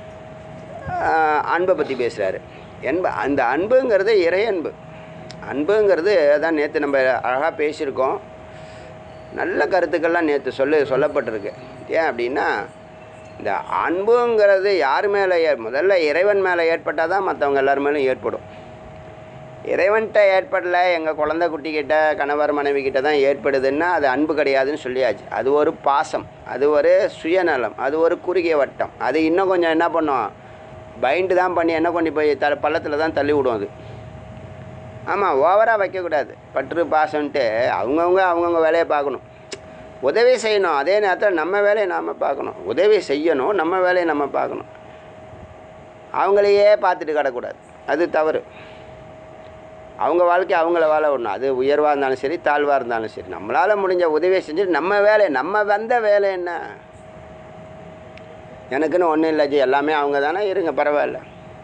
ஆஹ் அன்பை பற்றி பேசுகிறாரு என்ப அந்த அன்புங்கிறது இறை அன்பு அன்புங்கிறது அதான் நேற்று நம்ம அழகாக பேசியிருக்கோம் நல்ல கருத்துக்கள்லாம் நேற்று சொல்லு சொல்லப்பட்டிருக்கு ஏன் அப்படின்னா இந்த அன்புங்கிறது யார் மேலே ஏ முதல்ல இறைவன் மேலே ஏற்பட்டால் தான் மற்றவங்க எல்லார் மேலும் ஏற்படும் இறைவன்கிட்ட ஏற்படல எங்கள் குழந்தை குட்டிக்கிட்ட கணவர் மனைவி கிட்ட தான் ஏற்படுதுன்னா அது அன்பு கிடையாதுன்னு சொல்லியாச்சு அது ஒரு பாசம் அது ஒரு சுயநலம் அது ஒரு குறுகிய வட்டம் அது இன்னும் கொஞ்சம் என்ன பண்ணும் பைண்டு தான் பண்ணி என்ன கொண்டு போய் த பள்ளத்தில் தான் தள்ளி விடும் அது ஆமாம் ஓவராக வைக்கக்கூடாது பற்று பாசம்ன்ட்டு அவங்கவுங்க அவங்கவுங்க வேலையை பார்க்கணும் உதவி செய்யணும் அதே நேரத்தில் நம்ம வேலையை நாம் பார்க்கணும் உதவி செய்யணும் நம்ம வேலையை நம்ம பார்க்கணும் அவங்களையே பார்த்துட்டு கிடக்கூடாது அது தவறு அவங்க வாழ்க்கை அவங்கள வாழ விடணும் அது உயர்வாக இருந்தாலும் சரி தாழ்வாக இருந்தாலும் சரி நம்மளால் முடிஞ்ச உதவியை செஞ்சுட்டு நம்ம வேலை நம்ம வந்த வேலை என்ன எனக்குன்னு ஒன்றும் இல்லை ஜி எல்லாமே அவங்க தானே இருங்க பரவாயில்ல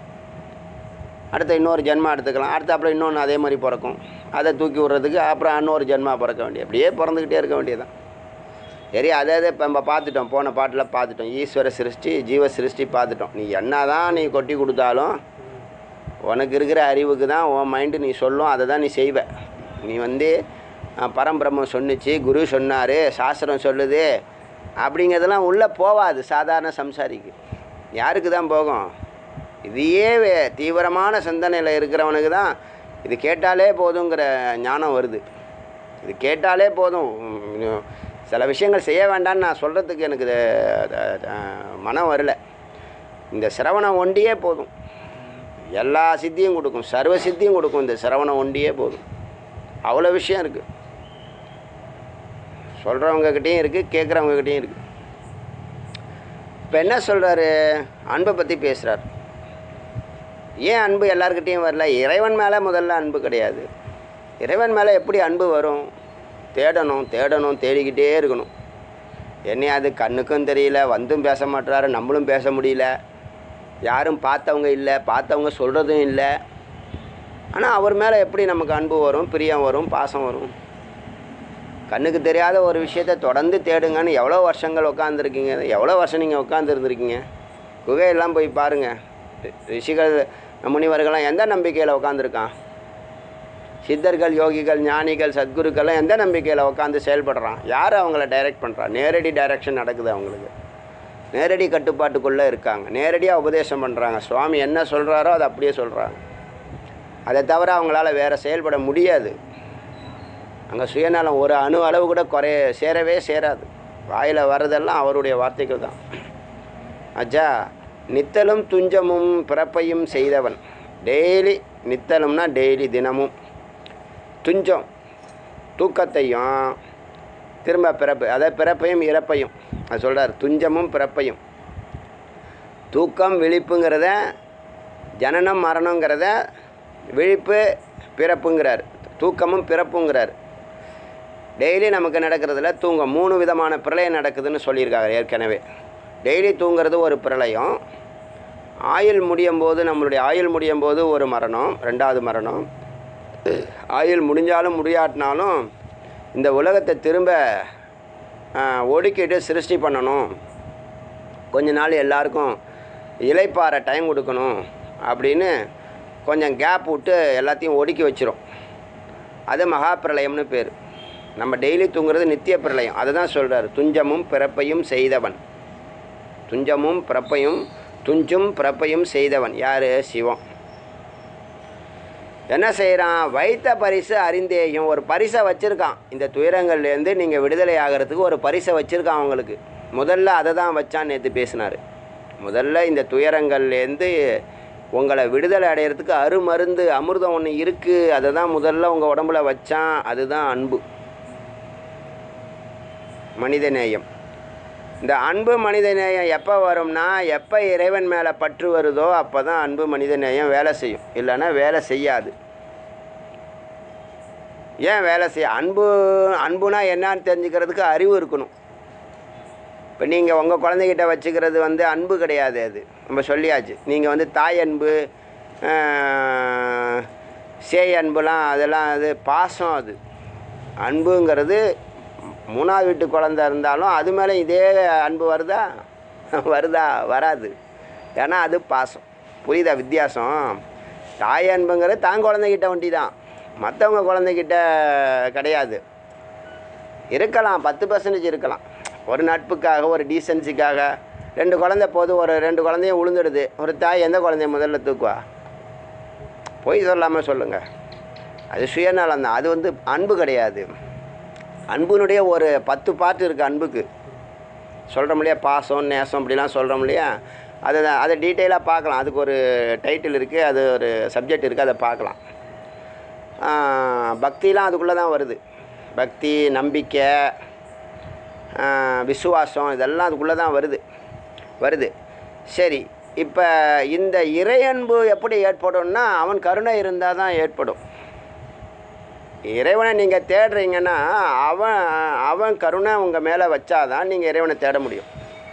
அடுத்த இன்னொரு ஜென்மா எடுத்துக்கலாம் அடுத்த அப்புறம் இன்னொன்று அதே மாதிரி பிறக்கும் அதை தூக்கி விட்றதுக்கு அப்புறம் இன்னொரு ஜென்மா பிறக்க வேண்டிய அப்படியே பிறந்துக்கிட்டே இருக்க வேண்டியதுதான் சரி அதே அதை இப்போ நம்ம பார்த்துட்டோம் போன பாட்டில் பார்த்துட்டோம் ஈஸ்வர சிருஷ்டி ஜீவ சிருஷ்டி பார்த்துட்டோம் நீ என்ன தான் நீ கொட்டி கொடுத்தாலும் உனக்கு இருக்கிற அறிவுக்கு தான் உன் மைண்டு நீ சொல்லும் அதை தான் நீ செய்வ நீ வந்து அஹ், பரம்பிரம்மம் சொன்னுச்சு குரு சொன்னார் சாஸ்திரம் சொல்லுது அப்படிங்கிறதெல்லாம் உள்ளே போகாது சாதாரண சம்சாரிக்கு யாருக்கு தான் போகும் இதையே வே- தீவிரமான சிந்தனையில் இருக்கிறவனுக்கு தான் இது கேட்டாலே போதுங்கிற ஞானம் வருது இது கேட்டாலே போதும் உம், சில விஷயங்கள் செய்ய வேண்டாம்னு நான் சொல்கிறதுக்கு எனக்கு இது, அஹ், அஹ், மனம் வரல இந்த சிரவணம் ஒண்டியே போதும் எல்லா சித்தியும் கொடுக்கும் சர்வ சித்தியும் கொடுக்கும் இந்த சிரவணம் ஒண்டியே போதும் அவ்வளோ விஷயம் இருக்குது சொல்கிறவங்கக்கிட்டேயும் இருக்குது கேட்குறவங்கக்கிட்டேயும் இருக்குது இப்போ என்ன சொல்கிறாரு அன்பை பற்றி பேசுகிறார் ஏன் அன்பு எல்லாருக்கிட்டேயும் வரல இறைவன் மேலே முதல்ல அன்பு கிடையாது இறைவன் மேலே எப்படி அன்பு வரும் தேடணும் தேடணும் தேடிக்கிட்டே இருக்கணும் என்னை அது கண்ணுக்கும் தெரியல வந்தும் பேச மாட்டுறாரு நம்மளும் பேச முடியல யாரும் பார்த்தவங்க இல்லை பார்த்தவங்க சொல்கிறதும் இல்லை ஆனால் அவர் மேலே எப்படி நமக்கு அன்பு வரும் பிரியம் வரும் பாசம் வரும் கண்ணுக்கு தெரியாத ஒரு விஷயத்தை தொடர்ந்து தேடுங்கன்னு எவ்வளோ வருஷங்கள் உட்காந்துருக்கீங்க எவ்வளோ வருஷம் நீங்கள் உட்காந்துருந்துருக்கீங்க குகையெல்லாம் போய் பாருங்கள் ரிஷிகள் முனிவர்கள்லாம் எந்த நம்பிக்கையில் உட்காந்துருக்கான் சித்தர்கள் யோகிகள் ஞானிகள் சத்குருக்கள்லாம் எந்த நம்பிக்கையில் உட்காந்து செயல்படுறான் யார் அவங்கள டைரக்ட் பண்ணுறா நேரடி டைரக்ஷன் நடக்குது அவங்களுக்கு நேரடி கட்டுப்பாட்டுக்குள்ளே இருக்காங்க நேரடியாக உபதேசம் பண்ணுறாங்க சுவாமி என்ன சொல்கிறாரோ அதை அப்படியே சொல்கிறாங்க அதை தவிர அவங்களால வேறு செயல்பட முடியாது அங்கே சுயநலம் ஒரு அணு அளவு கூட குறைய சேரவே சேராது வாயில் வர்றதெல்லாம் அவருடைய வார்த்தைகள் தான் அஜா நித்தலும் துஞ்சமும் பிறப்பையும் செய்தவன் டெய்லி நித்தலும்னா டெய்லி தினமும் துஞ்சம் தூக்கத்தையும் திரும்ப பிறப்பு அதாவது பிறப்பையும் இறப்பையும் அது சொல்கிறார் துஞ்சமும் பிறப்பையும் தூக்கம் விழிப்புங்கிறத ஜனனம் மரணங்கிறத விழிப்பு பிறப்புங்கிறார் தூக்கமும் பிறப்புங்கிறார் டெய்லி நமக்கு நடக்கிறதுல தூங்கம் மூணு விதமான பிரளயம் நடக்குதுன்னு சொல்லியிருக்காங்க ஏற்கனவே டெய்லி தூங்குறது ஒரு பிரளயம் ஆயுள் முடியும் போது நம்மளுடைய ஆயுள் முடியும் போது ஒரு மரணம் ரெண்டாவது மரணம் ஆயுள் முடிஞ்சாலும் முடியாட்டினாலும் இந்த உலகத்தை திரும்ப ஆஹ், ஒடுக்கிட்டு சிருஷ்டி பண்ணணும் கொஞ்ச நாள் எல்லாருக்கும் இலைப்பாற டைம் கொடுக்கணும் அப்படின்னு கொஞ்சம் கேப் விட்டு எல்லாத்தையும் ஒடுக்கி வச்சிரும் அது மகா பிரளயம்னு பேர் நம்ம டெய்லி தூங்குறது நித்திய பிரளயம் அதை தான் சொல்கிறார் துஞ்சமும் பிறப்பையும் செய்தவன் துஞ்சமும் பிறப்பையும் துஞ்சும் பிறப்பையும் செய்தவன் யார் சிவம் என்ன செய்கிறான் வைத்த பரிசு அறிந்தேயும் ஒரு பரிசை வச்சுருக்கான் இந்த துயரங்கள்லேருந்து நீங்கள் விடுதலை ஆகிறதுக்கு ஒரு பரிசை வச்சுருக்கான் அவங்களுக்கு முதல்ல அதை தான் வச்சான் நேற்று பேசினார் முதல்ல இந்த துயரங்கள்லேருந்து உங்களை விடுதலை அடையிறதுக்கு அருமருந்து அமிர்தம் ஒன்று இருக்குது அதை தான் முதல்ல உங்கள் உடம்புல வச்சான் அதுதான் அன்பு மனிதநேயம் இந்த அன்பு மனிதநேயம் எப்போ வரும்னா எப்போ இறைவன் மேலே பற்று வருதோ அப்போ தான் அன்பு மனிதநேயம் வேலை செய்யும் இல்லைன்னா வேலை செய்யாது ஏன் வேலை செய்ய அன்பு அன்புனா என்னன்னு தெரிஞ்சுக்கிறதுக்கு அறிவு இருக்கணும் இப்போ நீங்கள் உங்கள் குழந்தைகிட்ட வச்சுக்கிறது வந்து அன்பு கிடையாது அது நம்ம சொல்லியாச்சு நீங்கள் வந்து தாய் அன்பு ஆஹ், சேய் அன்புலாம் அதெல்லாம் அது பாசம் அது அன்புங்கிறது மூணாவது வீட்டு குழந்த இருந்தாலும் அது மேலே இதே அன்பு வருதா வருதா வராது ஏன்னா அது பாசம் புரியுதா வித்தியாசம் தாய் அன்புங்கிறது தான் குழந்தைகிட்ட வண்டி தான் மற்றவங்க குழந்தைகிட்ட கிடையாது இருக்கலாம் பத்து பர்சன்டேஜ் இருக்கலாம் ஒரு நட்புக்காக ஒரு டீசென்சிக்காக ரெண்டு குழந்தை போது ஒரு ரெண்டு குழந்தையும் உளுந்துடுது ஒரு தாய் எந்த குழந்தைய முதல்ல தூக்குவா பொய் சொல்லாமல் சொல்லுங்கள் அது சுயநலம் தான் அது வந்து அன்பு கிடையாது அன்புனுடைய ஒரு பத்து பாட்டு இருக்குது அன்புக்கு சொல்கிறோம் இல்லையா பாசம் நேசம் அப்படிலாம் சொல்கிறோம் இல்லையா அதை தான் அதை டீட்டெயிலாக பார்க்கலாம் அதுக்கு ஒரு டைட்டில் இருக்குது அது ஒரு சப்ஜெக்ட் இருக்குது அதை பார்க்கலாம் பக்திலாம் அதுக்குள்ளே தான் வருது பக்தி நம்பிக்கை ஆ, விசுவாசம் இதெல்லாம் அதுக்குள்ளே தான் வருது வருது சரி இப்போ இந்த இறையன்பு எப்படி ஏற்படும்னா அவன் கருணை இருந்தால் தான் ஏற்படும் இறைவனை நீங்கள் தேடுறீங்கன்னா அவன் அவன் கருணை உங்கள் மேலே வச்சாதான் நீங்கள் இறைவனை தேட முடியும்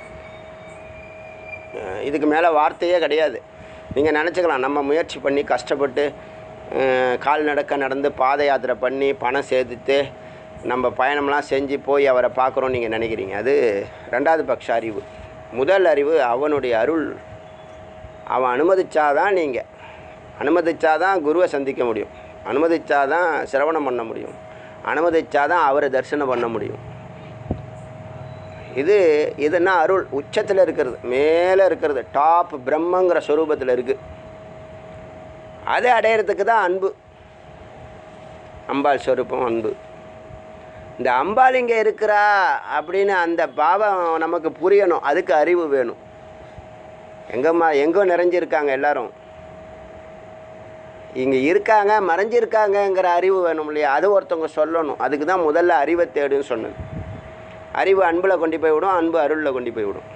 அஹ் இதுக்கு மேலே வார்த்தையே கிடையாது நீங்கள் நினச்சிக்கலாம் நம்ம முயற்சி பண்ணி கஷ்டப்பட்டு அஹ், கால் நடக்க நடந்து பாத யாத்திரை பண்ணி பணம் சேர்த்துட்டு நம்ம பயணம்லாம் செஞ்சு போய் அவரை பார்க்குறோம் நீங்கள் நினைக்கிறீங்க அது ரெண்டாவது பட்ச அறிவு முதல் அறிவு அவனுடைய அருள் அவன் அனுமதிச்சாதான் நீங்கள் அனுமதிச்சாதான் குருவை சந்திக்க முடியும் அனுமதிச்சாதான் சிரவணம் பண்ண முடியும் அனுமதிச்சாதான் அவரை தரிசனம் பண்ண முடியும் இது இதுன்னா அருள் உச்சத்தில் இருக்கிறது மேலே இருக்கிறது டாப் பிரம்மங்கிற ஸ்வரூபத்தில் இருக்குது அதை அடையிறதுக்கு தான் அன்பு அம்பாள் ஸ்வரூபம் அன்பு இந்த அம்பாள் இங்கே இருக்கிறா அப்படின்னு அந்த பாவம் நமக்கு புரியணும் அதுக்கு அறிவு வேணும் எங்கம்மா எங்கோ நிறைஞ்சிருக்காங்க எல்லாரும் இங்கே இருக்காங்க மறைஞ்சிருக்காங்கங்கிற அறிவு வேணும் இல்லையா அது ஒருத்தவங்க சொல்லணும் அதுக்கு தான் முதல்ல அறிவை தேடுன்னு சொன்னது அறிவு அன்பில் கொண்டு போய் விடும் அன்பு அருளில் கொண்டு போய் விடும்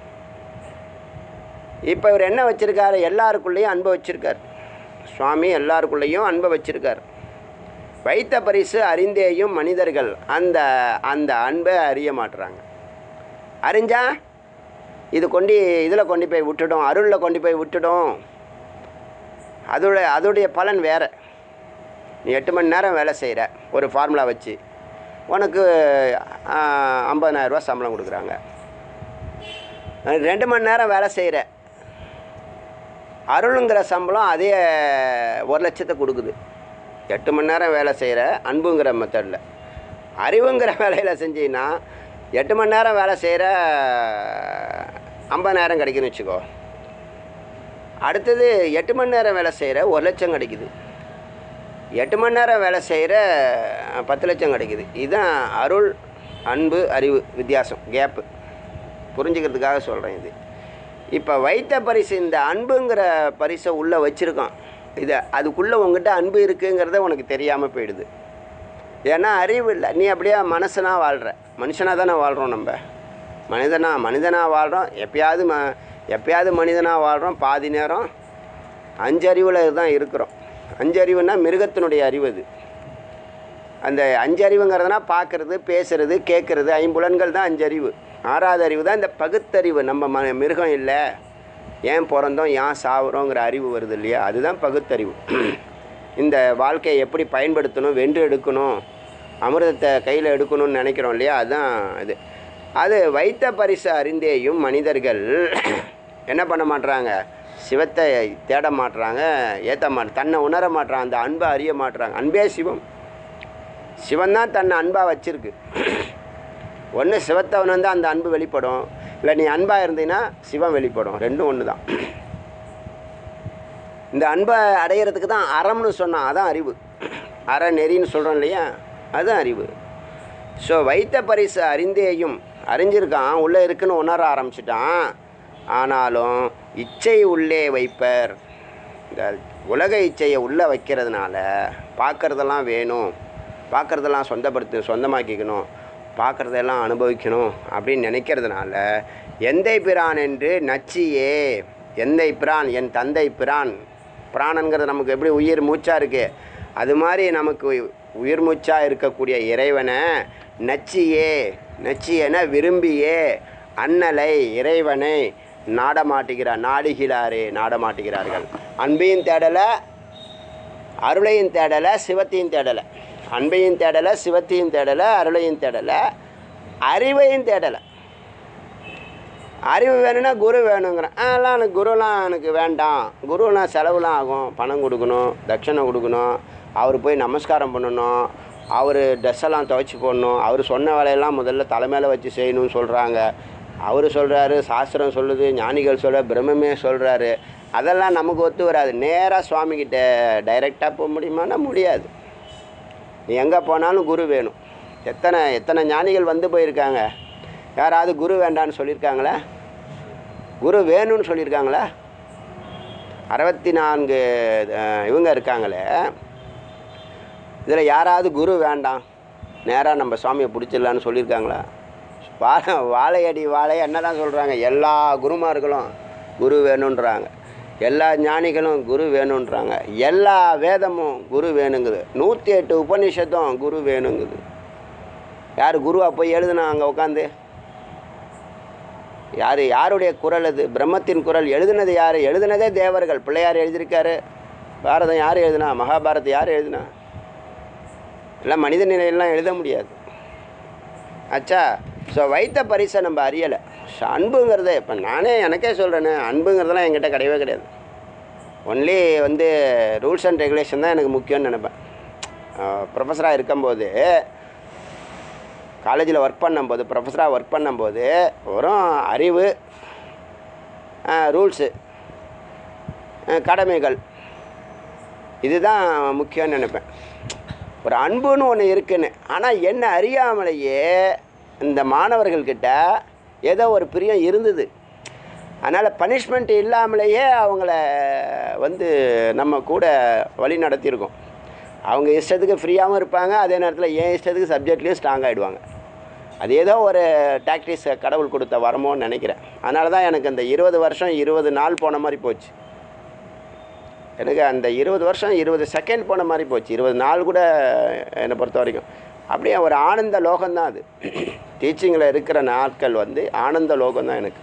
இப்போ இவர் என்ன வச்சுருக்காரு எல்லாருக்குள்ளேயும் அன்பை வச்சுருக்கார் சுவாமி எல்லாருக்குள்ளேயும் அன்பை வச்சுருக்கார் வைத்த பரிசு அறிந்தேயும் மனிதர்கள் அந்த அந்த அன்பை அறிய மாட்டுறாங்க அறிஞ்சா இது கொண்டு இதில் கொண்டு போய் விட்டுடும் அருளில் கொண்டு போய் விட்டுடும் அதோட அதோடைய பலன் வேறு நீ எட்டு மணி நேரம் வேலை செய்கிற ஒரு ஃபார்முலா வச்சு உனக்கு ஐம்பதனாயிரரூபா சம்பளம் கொடுக்குறாங்க ரெண்டு மணி நேரம் வேலை செய்கிற அருளுங்கிற சம்பளம் அதே ஒரு லட்சத்தை கொடுக்குது எட்டு மணி நேரம் வேலை செய்கிற அன்புங்கிற மெத்தடில் அறிவுங்கிற வேலையில் செஞ்சீங்கன்னா எட்டு மணி நேரம் வேலை செய்கிற ஐம்பதாயிரம் கிடைக்குன்னு வச்சுக்கோ அடுத்தது எட்டு மணி நேரம் வேலை செய்கிற ஒரு லட்சம் கிடைக்குது எட்டு மணி நேரம் வேலை செய்கிற பத்து லட்சம் கிடைக்குது இதுதான் அருள் அன்பு அறிவு வித்தியாசம் கேப்பு புரிஞ்சுக்கிறதுக்காக சொல்கிறேன் இது இப்போ வைத்த பரிசு இந்த அன்புங்கிற பரிசை உள்ளே வச்சுருக்கான் இதை அதுக்குள்ளே உங்ககிட்ட அன்பு இருக்குங்கிறத உனக்கு தெரியாமல் போயிடுது ஏன்னா அறிவு இல்லை நீ அப்படியே மனசனாக வாழ்கிற மனுஷனாக தானே வாழ்கிறோம் நம்ம மனிதனா மனிதனாக வாழ்கிறோம் எப்பயாவது ம எப்பயாவது மனிதனாக வாழ்கிறோம் பாதி நேரம் அஞ்சறிவில் தான் இருக்கிறோம் அஞ்சறிவுனா மிருகத்தினுடைய அறிவு அது அந்த அஞ்சறிவுங்கிறதுனா பார்க்குறது பேசுறது கேட்குறது ஐம்புலன்கள் தான் அஞ்சறிவு ஆறாவது அறிவு தான் இந்த பகுத்தறிவு நம்ம ம மிருகம் இல்லை ஏன் பிறந்தோம் ஏன் சாவுறோங்கிற அறிவு வருது இல்லையா அதுதான் பகுத்தறிவு இந்த வாழ்க்கையை எப்படி பயன்படுத்தணும் வென்று எடுக்கணும் அமிர்தத்தை கையில் எடுக்கணும்னு நினைக்கிறோம் இல்லையா அதுதான் இது அது வைத்த பரிசு அறிந்தேயும் மனிதர்கள் என்ன பண்ண மாட்றாங்க சிவத்தை தேட மாட்றாங்க ஏற்ற மாட்ட தன்னை உணர மாட்றாங்க அந்த அன்பை அறிய மாட்றாங்க அன்பே சிவம் சிவன் தான் தன்னை அன்பாக வச்சிருக்கு ஒன்று சிவத்தை உணர்ந்தால் அந்த அன்பு வெளிப்படும் இல்லை நீ அன்பாக இருந்தீங்கன்னா சிவம் வெளிப்படும் ரெண்டும் ஒன்று தான் இந்த அன்பை அடையிறதுக்கு தான் அறம்னு சொன்னான் அதான் அறிவு அற நெறின்னு சொல்கிறோம் இல்லையா அதுதான் அறிவு ஸோ வைத்த பரிசு அறிந்தேயும் அறிஞ்சிருக்கான் உள்ளே இருக்குன்னு உணர ஆரம்பிச்சிட்டான் ஆனாலும் இச்சை உள்ளே வைப்பர் இந்த உலக இச்சையை உள்ளே வைக்கிறதுனால பார்க்குறதெல்லாம் வேணும் பார்க்குறதெல்லாம் சொந்தப்படுத்து சொந்தமாக்கிக்கணும் பார்க்குறதெல்லாம் அனுபவிக்கணும் அப்படின்னு நினைக்கிறதுனால எந்தை பிரான் என்று நச்சியே எந்தை பிரான் என் தந்தை பிரான் பிராணங்கிறது நமக்கு எப்படி உயிர் மூச்சாக இருக்குது அது மாதிரி நமக்கு உயி- உயிர் மூச்சாக இருக்கக்கூடிய இறைவனை நச்சியே நச்சியென விரும்பியே அண்ணலை இறைவனை நாடமாட்டுகிறார் நாடுகிறாரே நாடமாட்டுகிறார்கள் அன்பையும் தேடலை அருளையும் தேடலை சிவத்தையும் தேடலை அன்பையும் தேடலை சிவத்தையும் தேடலை அருளையும் தேடலை அறிவையும் தேடலை அறிவு வேணும்னா குரு வேணுங்கிறேன் அதெல்லாம் எனக்கு குருலாம் எனக்கு வேண்டாம் குருலாம் செலவுலாம் ஆகும் பணம் கொடுக்கணும் தட்சணை கொடுக்கணும் அவர் போய் நமஸ்காரம் பண்ணணும் அவர் ட்ரெஸ்ஸெல்லாம் துவைச்சி போடணும் அவர் சொன்ன வேலையெல்லாம் முதல்ல தலைமையில் வச்சு செய்யணும்னு சொல்கிறாங்க அவர் சொல்கிறாரு சாஸ்திரம் சொல்லுது ஞானிகள் சொல்ல பிரம்மமே சொல்கிறாரு அதெல்லாம் நமக்கு ஒத்து வராது நேராக சுவாமிகிட்ட டைரெக்டாக போக முடியுமானா முடியாது நீ எங்கே போனாலும் குரு வேணும் எத்தனை எத்தனை ஞானிகள் வந்து போயிருக்காங்க யாராவது குரு வேண்டான்னு சொல்லியிருக்காங்களா குரு வேணும்னு சொல்லியிருக்காங்களா அறுபத்தி நான்கு அஹ், இவங்க இருக்காங்களே இதில் யாராவது குரு வேண்டாம் நேராக நம்ம சுவாமியை பிடிச்சிடலான்னு சொல்லியிருக்காங்களா வாழை வாழையடி வாழை என்ன தான் சொல்கிறாங்க எல்லா குருமார்களும் குரு வேணுன்றாங்க எல்லா ஞானிகளும் குரு வேணுன்றாங்க எல்லா வேதமும் குரு வேணுங்குது நூற்றி எட்டு உபநிஷத்தும் குரு வேணுங்குது யார் குருவா போய் எழுதுனா அங்கே உட்காந்து யார் யாருடைய குரல் அது பிரம்மத்தின் குரல் எழுதுனது யார் எழுதுனதே தேவர்கள் பிள்ளையார் எழுதியிருக்காரு பாரதம் யார் எழுதுனா மகாபாரதம் யார் எழுதுனா எல்லாம் மனித நிலையெல்லாம் எழுத முடியாது ஆச்சா ஸோ வைத்த பரிசை நம்ம அறியலை ஸோ அன்புங்கிறதே இப்போ நானே எனக்கே சொல்கிறேனே அன்புங்கிறதெல்லாம் என்கிட்ட கிடையவே கிடையாது ஒன்லி வந்து ரூல்ஸ் அண்ட் ரெகுலேஷன் தான் எனக்கு முக்கியம்னு நினைப்பேன் ப்ரொஃபஸராக இருக்கும்போது காலேஜில் ஒர்க் பண்ணும்போது ப்ரொஃபஸராக ஒர்க் பண்ணும்போது வெறும் அறிவு ரூல்ஸு கடமைகள் இதுதான் முக்கியம்னு நினைப்பேன் ஒரு அன்புன்னு ஒன்று இருக்குன்னு ஆனால் என்ன அறியாமலேயே இந்த மாணவர்கள்கிட்ட ஏதோ ஒரு பிரியம் இருந்தது அதனால் பனிஷ்மெண்ட் இல்லாமலேயே அவங்கள வந்து நம்ம கூட வழி நடத்தியிருக்கோம் அவங்க இஷ்டத்துக்கு ஃப்ரீயாகவும் இருப்பாங்க அதே நேரத்தில் என் இஷ்டத்துக்கு சப்ஜெக்ட்லேயும் ஸ்ட்ராங் ஆகிடுவாங்க அது ஏதோ ஒரு டாக்டிஸ் கடவுள் கொடுத்த வரமோன்னு நினைக்கிறேன் அதனால தான் எனக்கு அந்த இருபது வருஷம் இருபது நாள் போன மாதிரி போச்சு எனக்கு அந்த இருபது வருஷம் இருபது செகண்ட் போன மாதிரி போச்சு இருபது நாள் கூட என்னை பொறுத்த வரைக்கும் அப்படியே ஒரு ஆனந்த லோகம்தான் அது டீச்சிங்கில் இருக்கிற நாட்கள் வந்து ஆனந்த லோகம்தான் எனக்கு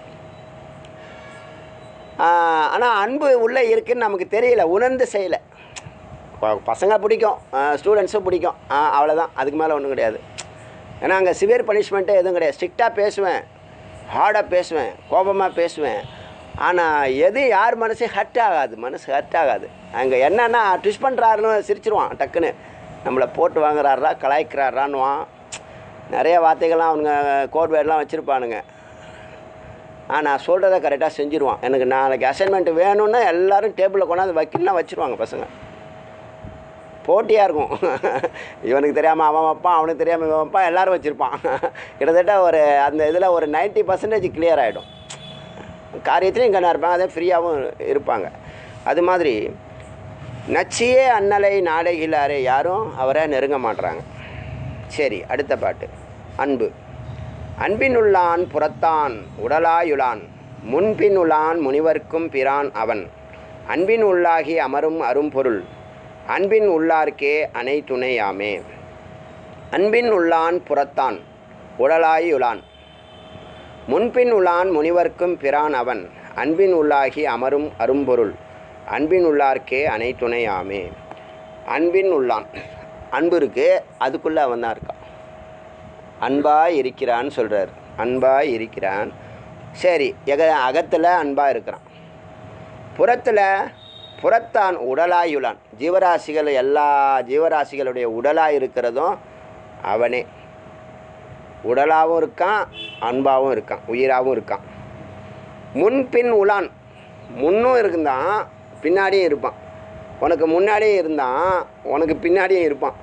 ஆனால் அன்பு உள்ளே இருக்குன்னு நமக்கு தெரியல உணர்ந்து செய்யலை ப- பசங்க பிடிக்கும் ஸ்டூடெண்ட்ஸும் பிடிக்கும் ஆ, அவ்வளோதான் அதுக்கு மேலே ஒன்றும் கிடையாது ஏன்னா அங்கே சிவியர் பனிஷ்மெண்ட்டே எதுவும் கிடையாது ஸ்ட்ரிக்டாக பேசுவேன் ஹார்டாக பேசுவேன் கோபமாக பேசுவேன் ஆனால் எது யார் மனசு ஹர்ட் ஆகாது மனசு ஹர்ட் ஆகாது அங்கே என்னன்னா ட்விஸ்ட் பண்ணுறாருன்னு சிரிச்சிருவான் டக்குன்னு நம்மளை போட்டு வாங்குறாரா கலாய்க்கிறாரான்னுவான் நிறைய வார்த்தைகள்லாம் அவனுங்க கோட் வேர்டெலாம் வச்சுருப்பானுங்க ஆ நான் சொல்கிறத கரெக்டாக செஞ்சுருவான் எனக்கு நாளைக்கு அசைன்மெண்ட் வேணும்னா எல்லாரும் டேபிளில் கொண்டாந்து வைக்கணும்னா வச்சுருவாங்க பசங்க போட்டியாக இருக்கும் இவனுக்கு தெரியாமல் அவன் வைப்பான் அவனுக்கு தெரியாமல் இவன் வைப்பான் எல்லாரும் வச்சுருப்பான் கிட்டத்தட்ட ஒரு அந்த இதில் ஒரு 90% பர்சன்டேஜ் கிளியர் ஆகிடும் காரியத்துலையும் கண்ணா இருப்பாங்க அதே ஃப்ரீயாகவும் இருப்பாங்க அது மாதிரி நச்சியே அண்ணலை நாடைகிலாரே யாரும் அவரை நெருங்க மாட்றாங்க சரி அடுத்த பாட்டு அன்பு அன்பினுள்ளான் புறத்தான் உடலாயுளான் முன்பின் உளான் முனிவர்க்கும் பிரான் அவன் அன்பின் உள்ளாகி அமரும் அரும்பொருள் அன்பின் உள்ளார்க்கே அணை துணையாமே அன்பின் உள்ளான் புறத்தான் உடலாயுளான் முன்பின் உளான் முனிவர்க்கும் பிரான் அவன் அன்பின் உள்ளாகி அமரும் அரும்பொருள் அன்பின் உள்ளார்க்கே அணை துணையாமே அன்பின் உள்ளான் அன்பு இருக்கு அதுக்குள்ளே அவன் தான் இருக்கான் அன்பாய் இருக்கிறான்னு சொல்கிறார் அன்பாய் இருக்கிறான் சரி எக அகத்தில் அன்பாக இருக்கிறான் புறத்தில் புறத்தான் உடலாயுளான் ஜீவராசிகள் எல்லா ஜீவராசிகளுடைய உடலாக இருக்கிறதும் அவனே உடலாகவும் இருக்கான் அன்பாகவும் இருக்கான் உயிராகவும் இருக்கான் முன்பின் உலான் முன்னும் இருந்தான் பின்னாடியும் இருப்பான் உனக்கு முன்னாடியும் இருந்தான் உனக்கு பின்னாடியும் இருப்பான்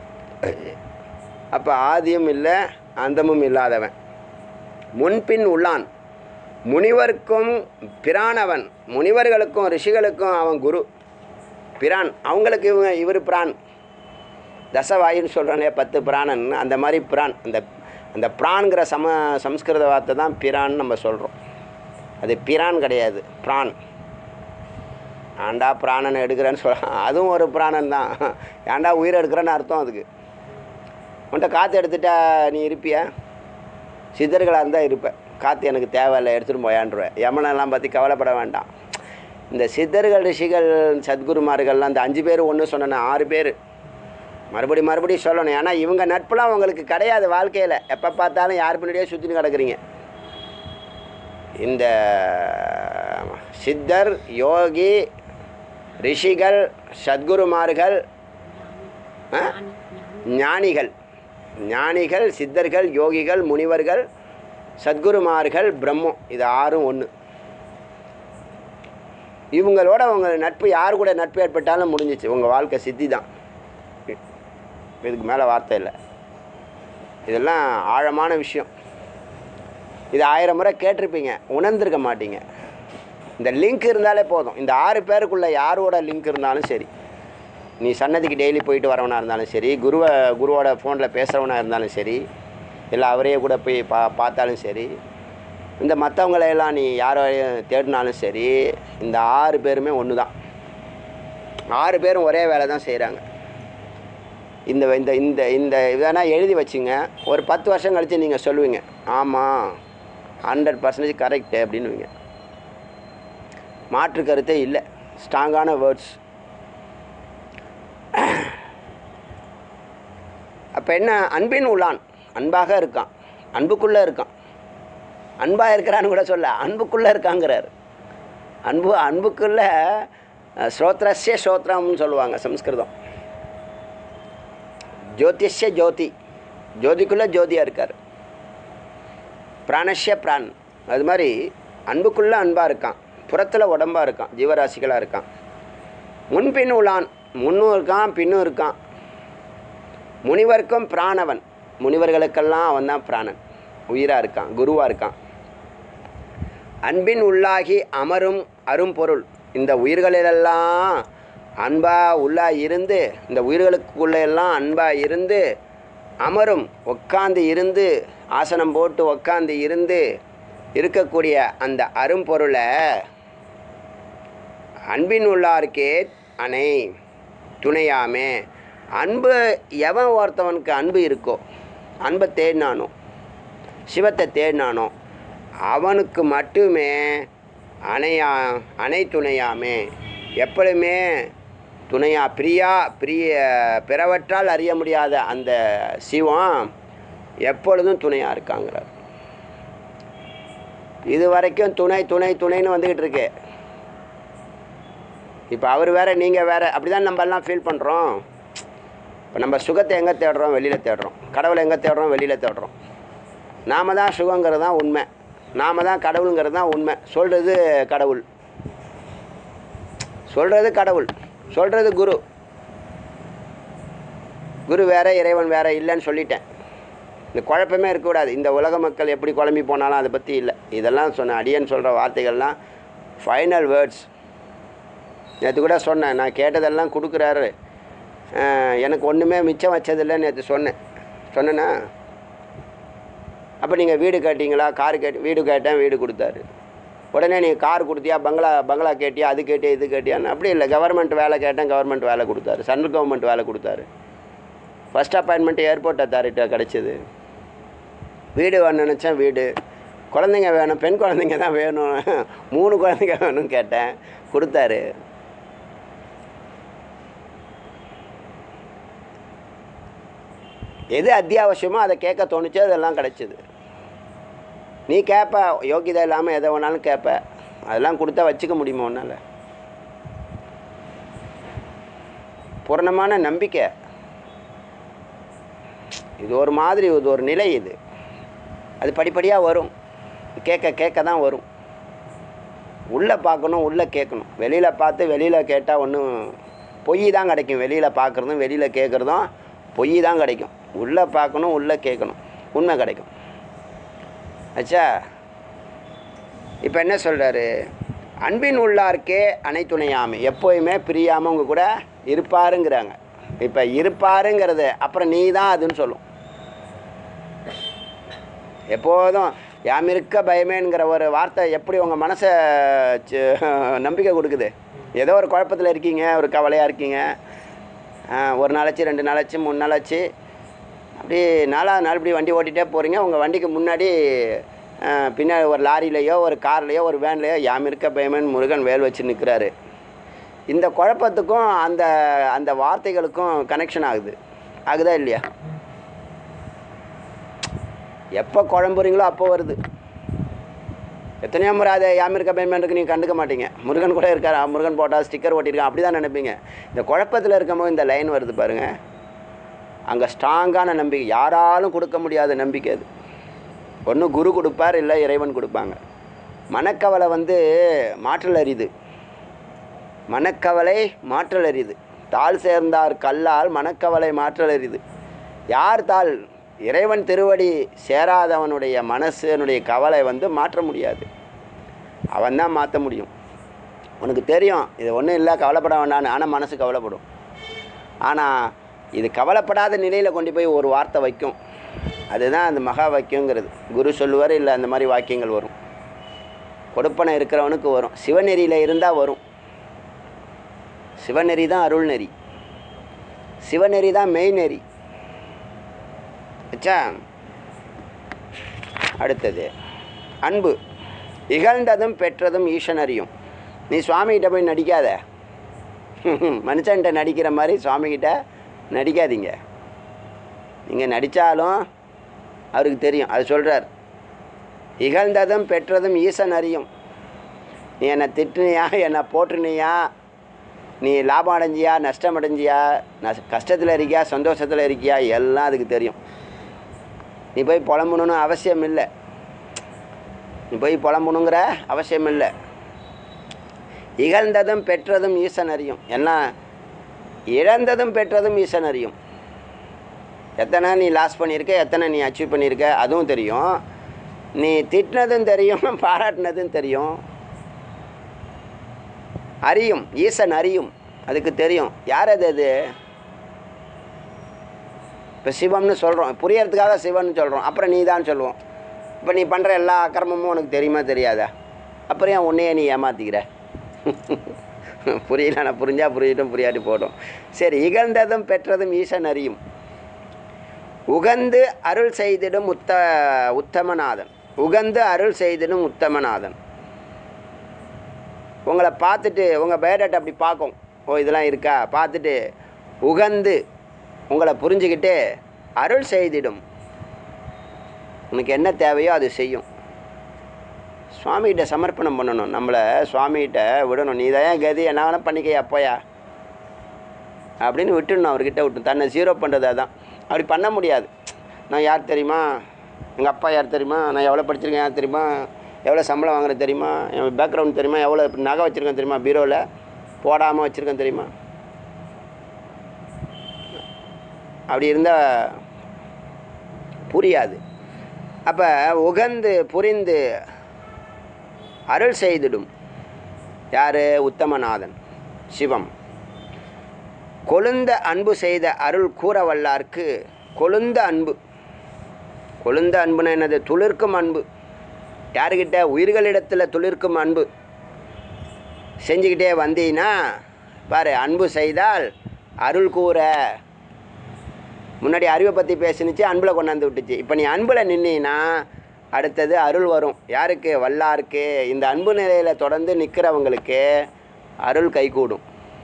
அப்போ ஆதியும் இல்லை அந்தமும் இல்லாதவன் முன்பின் உள்ளான் முனிவருக்கும் பிரானவன் முனிவர்களுக்கும் ரிஷிகளுக்கும் அவன் குரு பிரான் அவங்களுக்கு இவங்க இவர் பிரான் தசவாயுன்னு சொல்கிறானே பத்து பிராணன் அந்த மாதிரி பிரான் அந்த அந்த பிரான்கிற சம சம்ஸ்கிருத வார்த்தை தான் பிரான்னு நம்ம சொல்கிறோம் அது பிரான் கிடையாது பிரான் ஆண்டா பிராணனை எடுக்கிறேன்னு சொல்ல அதுவும் ஒரு பிராணன் தான் ஏன்டா உயிரை எடுக்கிறேன்னு அர்த்தம் அதுக்கு உன்கிட்ட காற்று எடுத்துட்டா நீ இருப்பியா சித்தர்களாக இருந்தால் இருப்பேன் காற்று எனக்கு தேவையில்லை எடுத்துகிட்டு போயான்றுவேன் யமனெல்லாம் பற்றி கவலைப்பட வேண்டாம் இந்த சித்தர்கள் ரிஷிகள் சத்குருமார்கள்லாம் இந்த அஞ்சு பேர் ஒன்று சொன்னேன் ஆறு பேர் மறுபடி மறுபடியும் சொல்லணும் ஏன்னா இவங்க நட்புலாம் உங்களுக்கு கிடையாது வாழ்க்கையில் எப்போ பார்த்தாலும் யார் பின்னாடியே சுற்றின்னு கிடக்குறீங்க இந்த சித்தர் யோகி ரிஷிகள் சத்குருமார்கள் ஆ? ஞானிகள் ஞானிகள் சித்தர்கள் யோகிகள் முனிவர்கள் சத்குருமார்கள் பிரம்மம் இது ஆறும் ஒன்று இவங்களோட உங்கள் நட்பு யார் கூட நட்பு ஏற்பட்டாலும் முடிஞ்சிச்சு உங்கள் வாழ்க்கை சித்தி தான் இதுக்கு மேலே வார்த்தை இல்லை இதெல்லாம் ஆழமான விஷயம் இது ஆயிரம் முறை கேட்டிருப்பீங்க உணர்ந்திருக்க மாட்டீங்க இந்த லிங்க் இருந்தாலே போதும் இந்த ஆறு பேருக்குள்ள யாரோட லிங்க் இருந்தாலும் சரி நீ சன்னதிக்கு டெய்லி போயிட்டு வரவனாக இருந்தாலும் சரி குருவை குருவோட ஃபோனில் பேசுகிறவனாக இருந்தாலும் சரி இல்லை அவரையே கூட போய் பா பார்த்தாலும் சரி இந்த மற்றவங்களையெல்லாம் நீ யாரை தேடினாலும் சரி இந்த ஆறு பேருமே ஒன்று தான் ஆறு பேரும் ஒரே வேலை தான் செய்கிறாங்க இந்த இந்த இந்த இந்த இதெல்லாம் எழுதி வச்சுங்க ஒரு பத்து வருஷம் கழித்து நீங்கள் சொல்லுவீங்க ஆமாம் ஹண்ட்ரட் பர்சன்டேஜ் கரெக்டு அப்படின்னுவீங்க மாற்று கருத்தே இல்லை ஸ்ட்ராங்கான வேர்ட்ஸ் அப்போ என்ன அன்பின் உள்ளான் அன்பாக இருக்கான் அன்புக்குள்ளே இருக்கான் அன்பாக இருக்கிறான்னு கூட சொல்ல அன்புக்குள்ளே இருக்காங்கிறார் அன்பு அன்புக்குள்ளே அஹ், ஸ்ரோத்ரஸ்ய ஸ்ரோத்ரம்னு சொல்லுவாங்க சம்ஸ்கிருதம் ஜோதிஷ்ய ஜோதி ஜோதிக்குள்ளே ஜோதியாக இருக்கார் பிராணஷ்ய பிரான் அது மாதிரி அன்புக்குள்ளே அன்பாக இருக்கான் புறத்தில் உடம்பாக இருக்கான் ஜீவராசிகளாக இருக்கான் முன்பின் உளான் முன்னும் இருக்கான் பின்னும் இருக்கான் முனிவர்க்கும் பிராணவன் முனிவர்களுக்கெல்லாம் அவன் தான் பிராணன் உயிராக இருக்கான் குருவாக இருக்கான் அன்பின் உள்ளாகி அமரும் அரும்பொருள் இந்த உயிர்களிலெல்லாம் அன்பா உள்ளா இருந்து இந்த உயிர்களுக்குள்ளே எல்லாம் அன்பா இருந்து அமரும் உட்காந்து இருந்து ஆசனம் போட்டு உட்காந்து இருந்து இருக்கக்கூடிய அந்த அரும்பொருளை அன்பின் உள்ளார்க்கே அணை துணையாமே அன்பு எவன் ஒருத்தவனுக்கு அன்பு இருக்கோ அன்பை தேடினானோ சிவத்தை தேடினானோ அவனுக்கு மட்டுமே அணையா அணை துணையாமே எப்பொழுதுமே துணையா பிரியா பிரிய பிறவற்றால் அறிய முடியாத அந்த சிவம் எப்பொழுதும் துணையாக இருக்காங்கிறார் இது வரைக்கும் துணை துணை துணைன்னு வந்துக்கிட்டு இருக்கு இப்போ அவர் வேற நீங்கள் வேற அப்படி தான் நம்ம எல்லாம் ஃபீல் பண்ணுறோம் இப்போ நம்ம சுகத்தை எங்கே தேடுறோம் வெளியில் தேடுறோம் கடவுளை எங்கே தேடுறோம் வெளியில் தேடுறோம் நாம தான் சுகங்கிறது தான் உண்மை நாம தான் கடவுளுங்கிறது தான் உண்மை சொல்கிறது கடவுள் சொல்கிறது கடவுள் சொல்கிறது குரு குரு வேற இறைவன் வேற இல்லைன்னு சொல்லிட்டேன் இந்த குழப்பமே இருக்கக்கூடாது இந்த உலக மக்கள் எப்படி குழம்பி போனாலும் அதை பற்றி இல்லை இதெல்லாம் சொன்ன அடியன் சொல்கிற வார்த்தைகள்லாம் ஃபைனல் வேர்ட்ஸ் நேற்று கூட சொன்னேன் நான் கேட்டதெல்லாம் கொடுக்குறாரு அஹ், எனக்கு ஒன்றுமே மிச்சம் வச்சதில்லைன்னு நேற்று சொன்னேன் சொன்னேன்னா அப்போ நீங்கள் வீடு கேட்டீங்களா கார் கேட்டு வீடு கேட்டேன் வீடு கொடுத்தாரு உடனே நீங்கள் கார் கொடுத்தியா பங்களா பங்களா கேட்டியா அது கேட்டியா இது கேட்டியான்னு அப்படி இல்லை கவர்மெண்ட் வேலை கேட்டேன் கவர்மெண்ட் வேலை கொடுத்தாரு சென்ட்ரல் கவர்மெண்ட் வேலை கொடுத்தாரு ஃபஸ்ட் அப்பாயின்மெண்ட் ஏர்போர்ட் அத்தாரிட்ட கிடச்சிது வீடு வேணும் நினச்சேன் வீடு குழந்தைங்க வேணும் பெண் குழந்தைங்க தான் வேணும் மூணு குழந்தைங்க வேணும்னு கேட்டேன் கொடுத்தாரு எது அத்தியாவசியமோ அதை கேட்க தோணுச்சோ அதெல்லாம் கிடச்சிது நீ கேட்ப யோகிதை இல்லாமல் எதை வேணாலும் கேட்ப அதெல்லாம் கொடுத்தா வச்சுக்க முடியுமா உன்னால் பூரணமான நம்பிக்கை இது ஒரு மாதிரி இது ஒரு நிலை இது அது படிப்படியாக வரும் கேட்க கேட்க தான் வரும் உள்ளே பார்க்கணும் உள்ளே கேட்கணும் வெளியில் பார்த்து வெளியில் கேட்டால் ஒன்றும் பொய் தான் கிடைக்கும் வெளியில் பார்க்குறதும் வெளியில் கேட்குறதும் பொய் தான் கிடைக்கும் உள்ளே பார்க்கணும் உள்ளே கேட்கணும் உண்மை கிடைக்கும் ஆச்சா இப்போ என்ன சொல்கிறாரு அன்பின் உள்ளார்க்கே அனைத்துணையாமை எப்போயுமே பிரியாமல் உங்க கூட இருப்பாருங்கிறாங்க இப்போ இருப்பாருங்கிறது அப்புறம் நீ தான் அதுன்னு சொல்லும் எப்போதும் யாம் இருக்க பயமேங்கிற ஒரு வார்த்தை எப்படி உங்கள் மனசை ச- நம்பிக்கை கொடுக்குது ஏதோ ஒரு குழப்பத்தில் இருக்கீங்க ஒரு கவலையாக இருக்கீங்க ஆ, ஒரு நாளாச்சு ரெண்டு நாளாச்சு மூணு நாளாச்சு அப்படி நாலாவது நாள் இப்படி வண்டி ஓட்டிகிட்டே போகிறீங்க உங்கள் வண்டிக்கு முன்னாடி ஆ, பின்னாடி ஒரு லாரியிலையோ ஒரு கார்லேயோ ஒரு வேன்லேயோ யாம் இருக்க பயமேன் முருகன் வேல் வச்சு நிற்கிறாரு இந்த குழப்பத்துக்கும் அந்த அந்த வார்த்தைகளுக்கும் கனெக்ஷன் ஆகுது ஆகுதா இல்லையா எப்போ குழம்புறீங்களோ அப்போ வருது எத்தனையோ முறை அதை யாமிருக்க பேமெண்ட்டுக்கு நீங்கள் கண்டுக்க மாட்டீங்க முருகன் கூட இருக்கார் முருகன் போட்டால் ஸ்டிக்கர் ஒட்டியிருக்கான் அப்படி தான் நினைப்பீங்க இந்த குழப்பத்தில் இருக்கும்போது இந்த லைன் வருது பாருங்கள் அங்கே ஸ்ட்ராங்கான நம்பிக்கை யாராலும் கொடுக்க முடியாத நம்பிக்கை அது ஒன்று குரு கொடுப்பார் இல்லை இறைவன் கொடுப்பாங்க மனக்கவலை வந்து மாற்றல் அரிது மனக்கவலை மாற்றல் அரிது தாள் சேர்ந்தார் கல்லால் மனக்கவலை மாற்றல் அரிது யார் தாள் இறைவன் திருவடி சேராதவனுடைய மனசனுடைய கவலை வந்து மாற்ற முடியாது அவன் தான் மாற்ற முடியும் உனக்கு தெரியும் இது ஒன்றும் இல்லை கவலைப்பட வேண்டாம்னு ஆனால் மனசு கவலைப்படும் ஆனால் இது கவலைப்படாத நிலையில் கொண்டு போய் ஒரு வார்த்தை வைக்கும் அதுதான் அந்த மகா வாக்கியங்கிறது குரு சொல்லுவார் இல்லை அந்த மாதிரி வாக்கியங்கள் வரும் கொடுப்பனை இருக்கிறவனுக்கு வரும் சிவநெறியில் இருந்தால் வரும் சிவநெறி தான் அருள் நெறி சிவநெறி தான் மெய்நெறி ஆச்சா அடுத்தது அன்பு இகழ்ந்ததும் பெற்றதும் ஈசன் அறியும் நீ சுவாமிகிட்ட போய் நடிக்காத மனுஷன்கிட்ட நடிக்கிற மாதிரி சுவாமிகிட்ட நடிக்காதீங்க நீங்கள் நடித்தாலும் அவருக்கு தெரியும் அது சொல்கிறார் இகழ்ந்ததும் பெற்றதும் ஈசன் அறியும் நீ என்னை திட்டுனியா என்னை போட்டுனியா நீ லாபம் அடைஞ்சியா நஷ்டம் அடைஞ்சியா நஷ் கஷ்டத்தில் இருக்கியா சந்தோஷத்தில் இருக்கியா எல்லாம் அதுக்கு தெரியும் நீ போய் புலம்பணுன்னு அவசியம் இல்லை நீ போய் புலம்பணுங்கிற அவசியம் இல்லை இகழ்ந்ததும் பெற்றதும் ஈசன் அறியும் என்ன இழந்ததும் பெற்றதும் ஈசன் அறியும் எத்தனை நீ லாஸ் பண்ணியிருக்க எத்தனை நீ அச்சீவ் பண்ணியிருக்க அதுவும் தெரியும் நீ திட்டினதும் தெரியும் பாராட்டினதும் தெரியும் அறியும் ஈசன் அறியும் அதுக்கு தெரியும் யார் அது அது இப்போ சிவம்னு சொல்கிறோம் புரியறதுக்காக சிவன்னு சொல்கிறோம் அப்புறம் நீ தான் சொல்லுவோம் இப்போ நீ பண்ணுற எல்லா அக்கிரமமும் உனக்கு தெரியுமா தெரியாதா அப்புறம் ஏன் உன்னையே நீ ஏமாத்திக்கிற புரியல நான் புரிஞ்சா புரியட்டும் புரியாட்டி போட்டோம் சரி இகழ்ந்ததும் பெற்றதும் ஈசன் அறியும் உகந்து அருள் செய்திடும் உத்த உத்தமநாதன் உகந்து அருள் செய்திடும் உத்தமநாதன் உங்களை பார்த்துட்டு உங்கள் பயோடேட்டா அப்படி பார்க்கும் ஓ இதெல்லாம் இருக்கா பார்த்துட்டு உகந்து உங்களை புரிஞ்சுக்கிட்டு அருள் செய்திடும் உனக்கு என்ன தேவையோ அது செய்யும் சுவாமிகிட்ட சமர்ப்பணம் பண்ணணும் நம்மளை சுவாமிகிட்ட விடணும் நீ தான் கதி என்ன வேணால் பண்ணிக்க அப்போயா அப்படின்னு விட்டுடணும் அவர்கிட்ட விட்டு தன்னை ஜீரோ பண்ணுறது அதான் அப்படி பண்ண முடியாது நான் யார் தெரியுமா எங்கள் அப்பா யார் தெரியுமா நான் எவ்வளோ படிச்சிருக்கேன் யார் தெரியுமா எவ்வளோ சம்பளம் வாங்குறது தெரியுமா என் பேக்ரவுண்ட் தெரியுமா எவ்வளோ நகை வச்சுருக்கேன் தெரியுமா பீரோவில் போடாமல் வச்சுருக்கேன் தெரியுமா அப்படி இருந்தால் புரியாது அப்போ உகந்து புரிந்து அருள் செய்திடும் யார் உத்தமநாதன் சிவம் கொழுந்த அன்பு செய்த அருள் கூற வல்லார்க்கு கொழுந்த அன்பு கொழுந்த அன்புனா என்னது துளிர்க்கும் அன்பு யாருக்கிட்ட உயிர்களிடத்தில் துளிர்க்கும் அன்பு செஞ்சுக்கிட்டே வந்தீங்கன்னா பாரு அன்பு செய்தால் அருள் கூற முன்னாடி அறிவை பற்றி பேசினுச்சு அன்பில் கொண்டாந்து விட்டுச்சு இப்போ நீ அன்பில் நின்னீன்னா அடுத்தது அருள் வரும் யாருக்கு வல்லாருக்கு இந்த அன்பு நிலையில் தொடர்ந்து நிற்கிறவங்களுக்கு அருள் கைகூடும்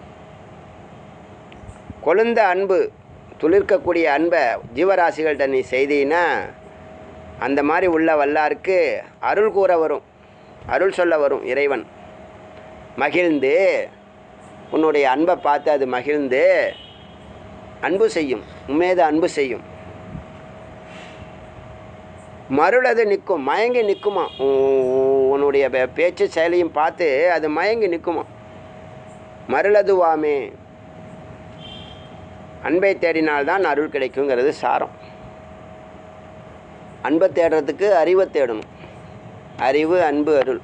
கொழுந்த அன்பு துளிர்க்கக்கூடிய அன்பை ஜீவராசிகள்கிட்ட நீ செய்தீன்னா அந்த மாதிரி உள்ள வல்லாருக்கு அருள் கூற வரும் அருள் சொல்ல வரும் இறைவன் மகிழ்ந்து உன்னுடைய அன்பை பார்த்து அது மகிழ்ந்து அன்பு செய்யும் உண்மையது அன்பு செய்யும் மருளது நிற்கும் மயங்கி நிற்குமா உ- உன்னுடைய பே- பேச்சு செயலையும் பார்த்து அது மயங்கி நிற்குமா மருளதுவாமே அன்பை தேடினால்தான் அருள் கிடைக்குங்கிறது சாரம் அன்பை தேடுறதுக்கு அறிவை தேடணும் அறிவு அன்பு அருள்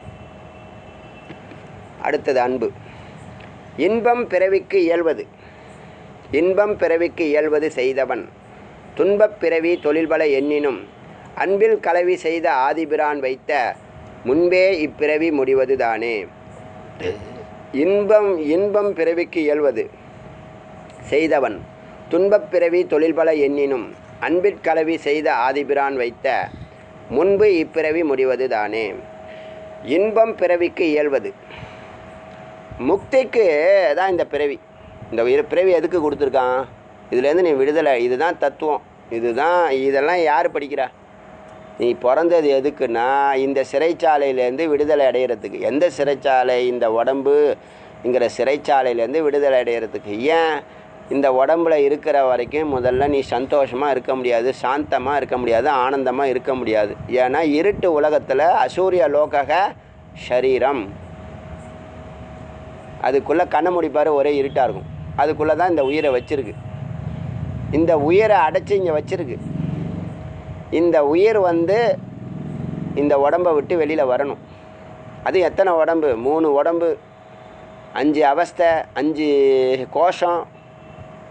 அடுத்தது அன்பு இன்பம் பிறவிக்கு இயல்வது இன்பம் பிறவிக்கு இயல்வது செய்தவன் துன்பப் பிறவி தொழில்பல எண்ணினும் அன்பில் கலவி செய்த ஆதிபிரான் வைத்த முன்பே இப்பிறவி முடிவது தானே இன்பம் இன்பம் பிறவிக்கு இயல்வது செய்தவன் துன்பப் பிறவி தொழில்பல எண்ணினும் அன்பிற்கலவி செய்த ஆதிபிரான் வைத்த முன்பு இப்பிறவி முடிவது தானே இன்பம் பிறவிக்கு இயல்வது முக்திக்கு தான் இந்த பிறவி இந்த இரு- பிறவி எதுக்கு கொடுத்துருக்கான் இதுலேருந்து நீ விடுதலை இதுதான் தத்துவம் இதுதான் இதெல்லாம் யார் படிக்கிறா நீ பிறந்தது எதுக்குன்னா இந்த சிறைச்சாலையிலேருந்து விடுதலை அடையிறதுக்கு எந்த சிறைச்சாலை இந்த உடம்புங்கிற சிறைச்சாலையிலேருந்து விடுதலை அடையிறதுக்கு ஏன் இந்த உடம்புல இருக்கிற வரைக்கும் முதல்ல நீ சந்தோஷமாக இருக்க முடியாது சாந்தமாக இருக்க முடியாது ஆனந்தமாக இருக்க முடியாது ஏன்னா இருட்டு உலகத்தில் அசூரிய லோகக ஷரீரம் அதுக்குள்ளே கண்ணை முடிப்பார் ஒரே இருட்டாக இருக்கும் அதுக்குள்ளே தான் இந்த உயிரை வச்சிருக்கு இந்த உயிரை அடைச்சி இங்கே வச்சிருக்கு இந்த உயிர் வந்து இந்த உடம்பை விட்டு வெளியில் வரணும் அது எத்தனை உடம்பு மூணு உடம்பு அஞ்சு அவஸ்தை அஞ்சு கோஷம்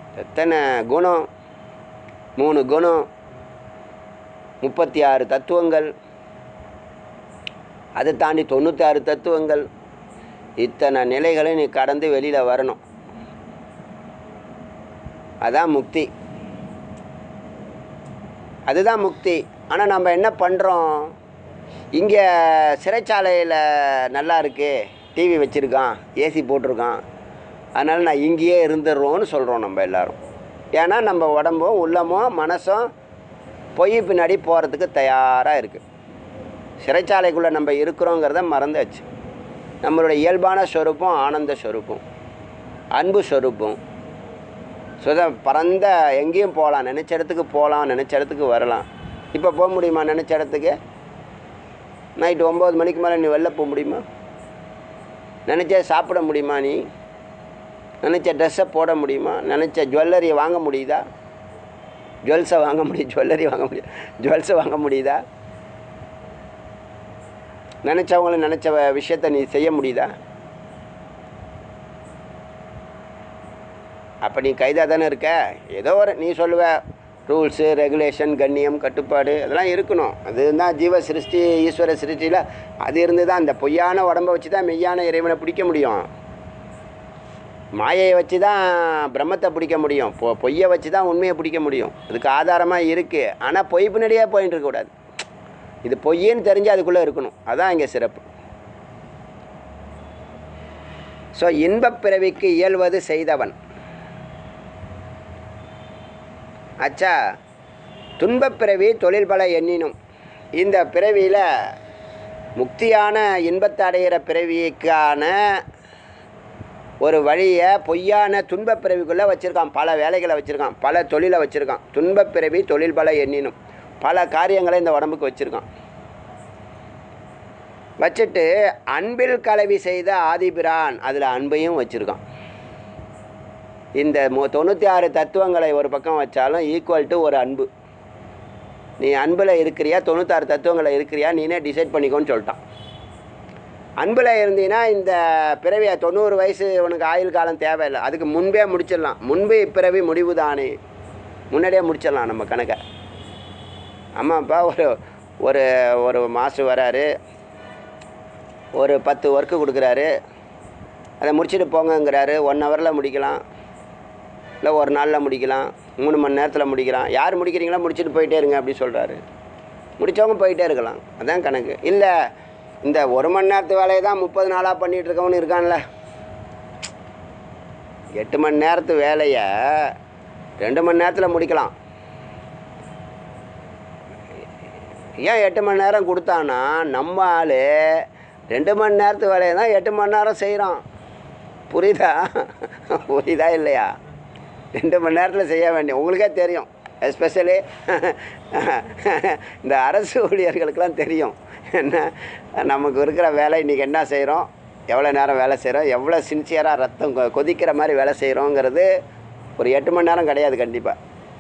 எத்தனை குணம் மூணு குணம் முப்பத்தி ஆறு தத்துவங்கள் அதை தாண்டி தொண்ணூற்றி ஆறு தத்துவங்கள் இத்தனை நிலைகளை நீ கடந்து வெளியில் வரணும் அதான் முக்தி அதுதான் முக்தி ஆனால் நம்ம என்ன பண்ணுறோம் இங்கே சிறைச்சாலையில் நல்லா இருக்கு டிவி வச்சுருக்கான் ஏசி போட்டிருக்கான் அதனால் நான் இங்கேயே இருந்துடுறோன்னு சொல்கிறோம் நம்ம எல்லாரும் ஏன்னா நம்ம உடம்பும் உள்ளமும் மனசும் பொய் பின்னாடி போகிறதுக்கு தயாராக இருக்குது சிறைச்சாலைக்குள்ளே நம்ம இருக்கிறோங்கிறத மறந்தாச்சு நம்மளுடைய இயல்பான ஸ்வரூபம் ஆனந்த ஸ்வரூபம் அன்பு ஸ்வரூபம் சுத பரந்த எங்கேயும் போகலாம் நினச்ச இடத்துக்கு போகலாம் நினச்ச இடத்துக்கு வரலாம் இப்போ போக முடியுமா நினச்ச இடத்துக்கு நைட்டு ஒம்பது மணிக்கு மேலே நீ வெளில போக முடியுமா நினச்ச சாப்பிட முடியுமா நீ நினச்ச ட்ரெஸ்ஸை போட முடியுமா நினச்ச ஜுவல்லரியை வாங்க முடியுதா ஜுவல்ஸை வாங்க முடியும் ஜுவல்லரி வாங்க முடியும் ஜுவல்ஸை வாங்க முடியுதா நினச்சவங்கள நினச்ச வ- விஷயத்த நீ செய்ய முடியுதா அப்போ நீ கைதாக தானே இருக்க ஏதோ ஒரு நீ சொல்லுவ ரூல்ஸு ரெகுலேஷன் கண்ணியம் கட்டுப்பாடு அதெல்லாம் இருக்கணும் அது தான் ஜீவ சிருஷ்டி ஈஸ்வர சிருஷ்டியில் அது இருந்து தான் அந்த பொய்யான உடம்பை வச்சு தான் மெய்யான இறைவனை பிடிக்க முடியும் மாயையை வச்சு தான் பிரம்மத்தை பிடிக்க முடியும் பொ பொய்யை வச்சு தான் உண்மையை பிடிக்க முடியும் அதுக்கு ஆதாரமாக இருக்குது ஆனால் பொய் பின்னாடியே போயிட்டு இருக்கக்கூடாது இது பொய்ன்னு தெரிஞ்சு அதுக்குள்ளே இருக்கணும் அதான் இங்கே சிறப்பு ஸோ இன்பப் பிறவிக்கு இயல்வது செய்தவன் அச்சா துன்பப் பிறவி தொழில் பல எண்ணினும் இந்த பிறவியில் முக்தியான இன்பத்தை அடைகிற பிறவிக்கான ஒரு வழியை பொய்யான துன்பப் பிறவிக்குள்ளே வச்சுருக்கான் பல வேலைகளை வச்சுருக்கான் பல தொழிலை வச்சுருக்கான் துன்பப் பிறவி தொழில் பல எண்ணினும் பல காரியங்களை இந்த உடம்புக்கு வச்சுருக்கான் வச்சுட்டு அன்பில் கலவி செய்த ஆதிபிரான் அதில் அன்பையும் வச்சுருக்கான் இந்த மு தொண்ணூற்றி ஆறு தத்துவங்களை ஒரு பக்கம் வச்சாலும் ஈக்குவல் டு ஒரு அன்பு நீ அன்பில் இருக்கிறியா தொண்ணூத்தாறு தத்துவங்களை இருக்கிறியா நீனே டிசைட் பண்ணிக்கோன்னு சொல்லிட்டான் அன்பில் இருந்தீன்னா இந்த பிறவியை தொண்ணூறு வயசு உனக்கு ஆயுள் காலம் தேவையில்லை அதுக்கு முன்பே முடிச்சிடலாம் முன்பு இப்பிறவி முடிவு தானே முன்னாடியே முடிச்சிடலாம் நம்ம கணக்கை அம்மா அப்பா ஒரு ஒரு ஒரு மாதம் வராரு ஒரு பத்து ஒர்க்கு கொடுக்குறாரு அதை முடிச்சுட்டு போங்கங்கிறாரு ஒன் ஹவரில் முடிக்கலாம் இல்லை ஒரு நாளில் முடிக்கலாம் மூணு மணி நேரத்தில் முடிக்கலாம் யார் முடிக்கிறீங்களோ முடிச்சுட்டு போயிட்டே இருங்க அப்படி சொல்கிறாரு முடித்தவங்க போயிட்டே இருக்கலாம் அதான் கணக்கு இல்லை இந்த ஒரு மணி நேரத்து வேலையை தான் முப்பது நாளாக பண்ணிகிட்டு இருக்கவனு இருக்கான்ல எட்டு மணி நேரத்து வேலையை ரெண்டு மணி நேரத்தில் முடிக்கலாம் ஏன் எட்டு மணி நேரம் கொடுத்தானா நம்ம ஆள் ரெண்டு மணி நேரத்து வேலையை தான் எட்டு மணி நேரம் செய்கிறான் புரியுதா புரியுதா இல்லையா ரெண்டு மணி நேரத்தில் செய்ய வேண்டிய உங்களுக்கே தெரியும் எஸ்பெஷலி இந்த அரசு ஊழியர்களுக்கெல்லாம் தெரியும் என்ன நமக்கு இருக்கிற வேலை இன்றைக்கி என்ன செய்கிறோம் எவ்வளோ நேரம் வேலை செய்கிறோம் எவ்வளோ சின்சியராக ரத்தம் கொ- கொதிக்கிற மாதிரி வேலை செய்கிறோங்கிறது ஒரு எட்டு மணி நேரம் கிடையாது கண்டிப்பாக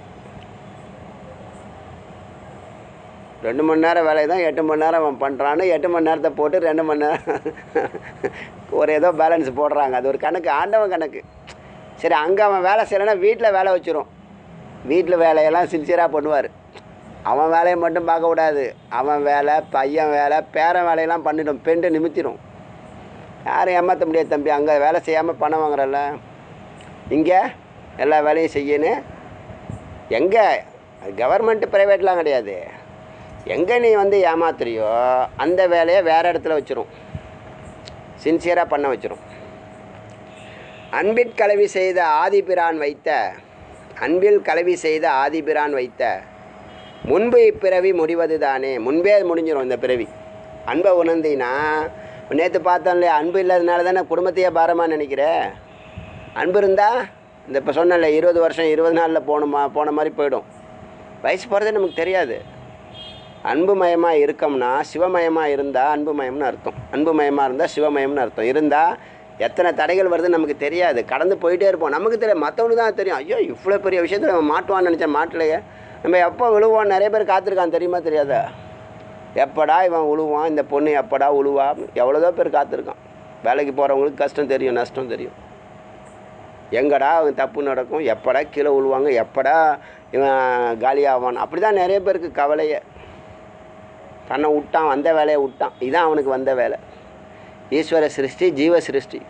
ரெண்டு மணி நேரம் வேலையை தான் எட்டு மணி நேரம் அவன் பண்ணுறான்னு எட்டு மணி நேரத்தை போட்டு ரெண்டு மணி நேரம் ஒரு ஏதோ பேலன்ஸ் போடுறாங்க அது ஒரு கணக்கு ஆண்டவன் கணக்கு சரி அங்கே அவன் வேலை செய்யலைன்னா வீட்டில் வேலை வச்சிரும் வீட்டில் வேலையெல்லாம் சின்சியராக பண்ணுவார் அவன் வேலையை மட்டும் பார்க்கக்கூடாது அவன் வேலை பையன் வேலை பேரன் வேலையெல்லாம் பண்ணிடும் பெண்டு நிமித்திடும் யாரும் ஏமாற்ற முடியாது தம்பி அங்கே வேலை செய்யாமல் பணம் வாங்குறல்ல இங்கே எல்லா வேலையும் செய்யணும் எங்கே கவர்மெண்ட்டு ப்ரைவேட்லாம் கிடையாது எங்கே நீ வந்து ஏமாத்துறியோ அந்த வேலையை வேறு இடத்துல வச்சிரும் சின்சியராக பண்ண வச்சிரும் அன்பிற் கலவி செய்த ஆதிபிரான் வைத்த அன்பில் கலவி செய்த ஆதிபிரான் வைத்த முன்பு இப்பிறவி முடிவது தானே முன்பே முடிஞ்சிடும் இந்த பிறவி அன்பை உணர்ந்தீன்னா நேற்று பார்த்தோம் இல்லையா அன்பு இல்லாதனால தானே குடும்பத்தையே பாரமாக நினைக்கிற அன்பு இருந்தால் இந்த இப்போ சொன்னல இருபது வருஷம் இருபது நாளில் போகணுமா போன மாதிரி போயிடும் வயசு போகிறதே நமக்கு தெரியாது அன்புமயமாக இருக்கோம்னா சிவமயமாக இருந்தால் அன்புமயம்னு அர்த்தம் அன்புமயமாக இருந்தால் சிவமயம்னு அர்த்தம் இருந்தால் எத்தனை தடைகள் வருதுன்னு நமக்கு தெரியாது கடந்து போயிட்டே இருப்போம் நமக்கு தெரியாது மற்றவனுக்கு தான் தெரியும் ஐயோ இவ்வளோ பெரிய விஷயத்தில் நம்ம மாட்டுவான்னு நினச்சேன் மாட்டலையே நம்ம எப்போ விழுவோம் நிறைய பேர் காத்திருக்கான் தெரியுமா தெரியாதா எப்படா இவன் உழுவான் இந்த பொண்ணு எப்படா உழுவா எவ்வளோதோ பேர் காத்திருக்கான் வேலைக்கு போகிறவங்களுக்கு கஷ்டம் தெரியும் நஷ்டம் தெரியும் எங்கடா அவன் தப்பு நடக்கும் எப்படா கீழே விழுவாங்க எப்படா இவன் காலியாவான் அப்படி தான் நிறைய பேருக்கு கவலையே தன்னை விட்டான் வந்த வேலையை விட்டான் இதான் அவனுக்கு வந்த வேலை ஈஸ்வர சிருஷ்டி ஜீவ சிருஷ்டி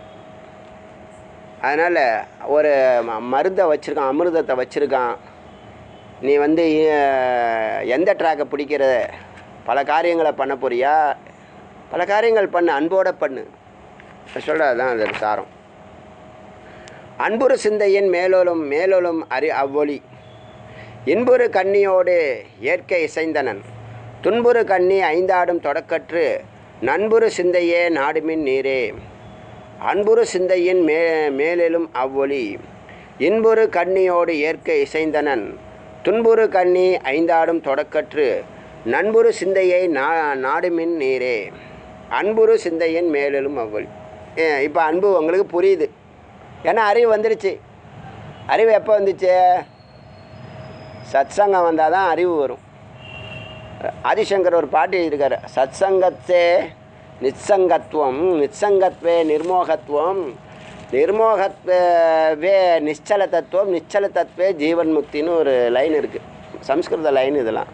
அதனால் ஒரு ம- மருந்தை வச்சுருக்கான் அமிர்தத்தை வச்சுருக்கான் நீ வந்து அஹ், எந்த ட்ராக்கை பிடிக்கிற பல காரியங்களை பண்ண போறியா பல காரியங்கள் பண்ணு அன்போட பண்ணு சொல்கிறது தான் அது சாரம் அன்புறு சிந்தையின் மேலோலும் மேலோலும் அறி அவ்வொளி இன்புறு கண்ணியோடு ஏற்க இசைந்தனன் துன்புறு கண்ணி ஐந்தாடும் தொடக்கற்று நண்புறு சிந்தையே நாடுமின் நீரே அன்புறு சிந்தையின் மே மேலெழும் அவ்வொளி இன்புறு கண்ணியோடு ஏற்க இசைந்தனன் துன்புறு கண்ணி ஐந்தாடும் தொடக்கற்று நண்புறு சிந்தையை நா நாடுமின் நீரே அன்புறு சிந்தையின் மேலெழும் அவ்வொளி இப்போ அன்பு உங்களுக்கு புரியுது ஏன்னா அறிவு வந்துடுச்சு அறிவு எப்போ வந்துச்சு சத்சங்கம் வந்தால் தான் அறிவு வரும் ஆதிசங்கர் ஒரு பாட்டு எழுதியிருக்காரு சத்சங்கத்தே நிச்சங்கத்துவம் நிச்சங்கத்வே நிர்மோகத்துவம் நிர்மோகத்வே நிச்சல தத்துவம் நிச்சல தத்துவே ஜீவன் முக்தின்னு ஒரு லைன் இருக்குது சம்ஸ்கிருத லைன் இதெல்லாம்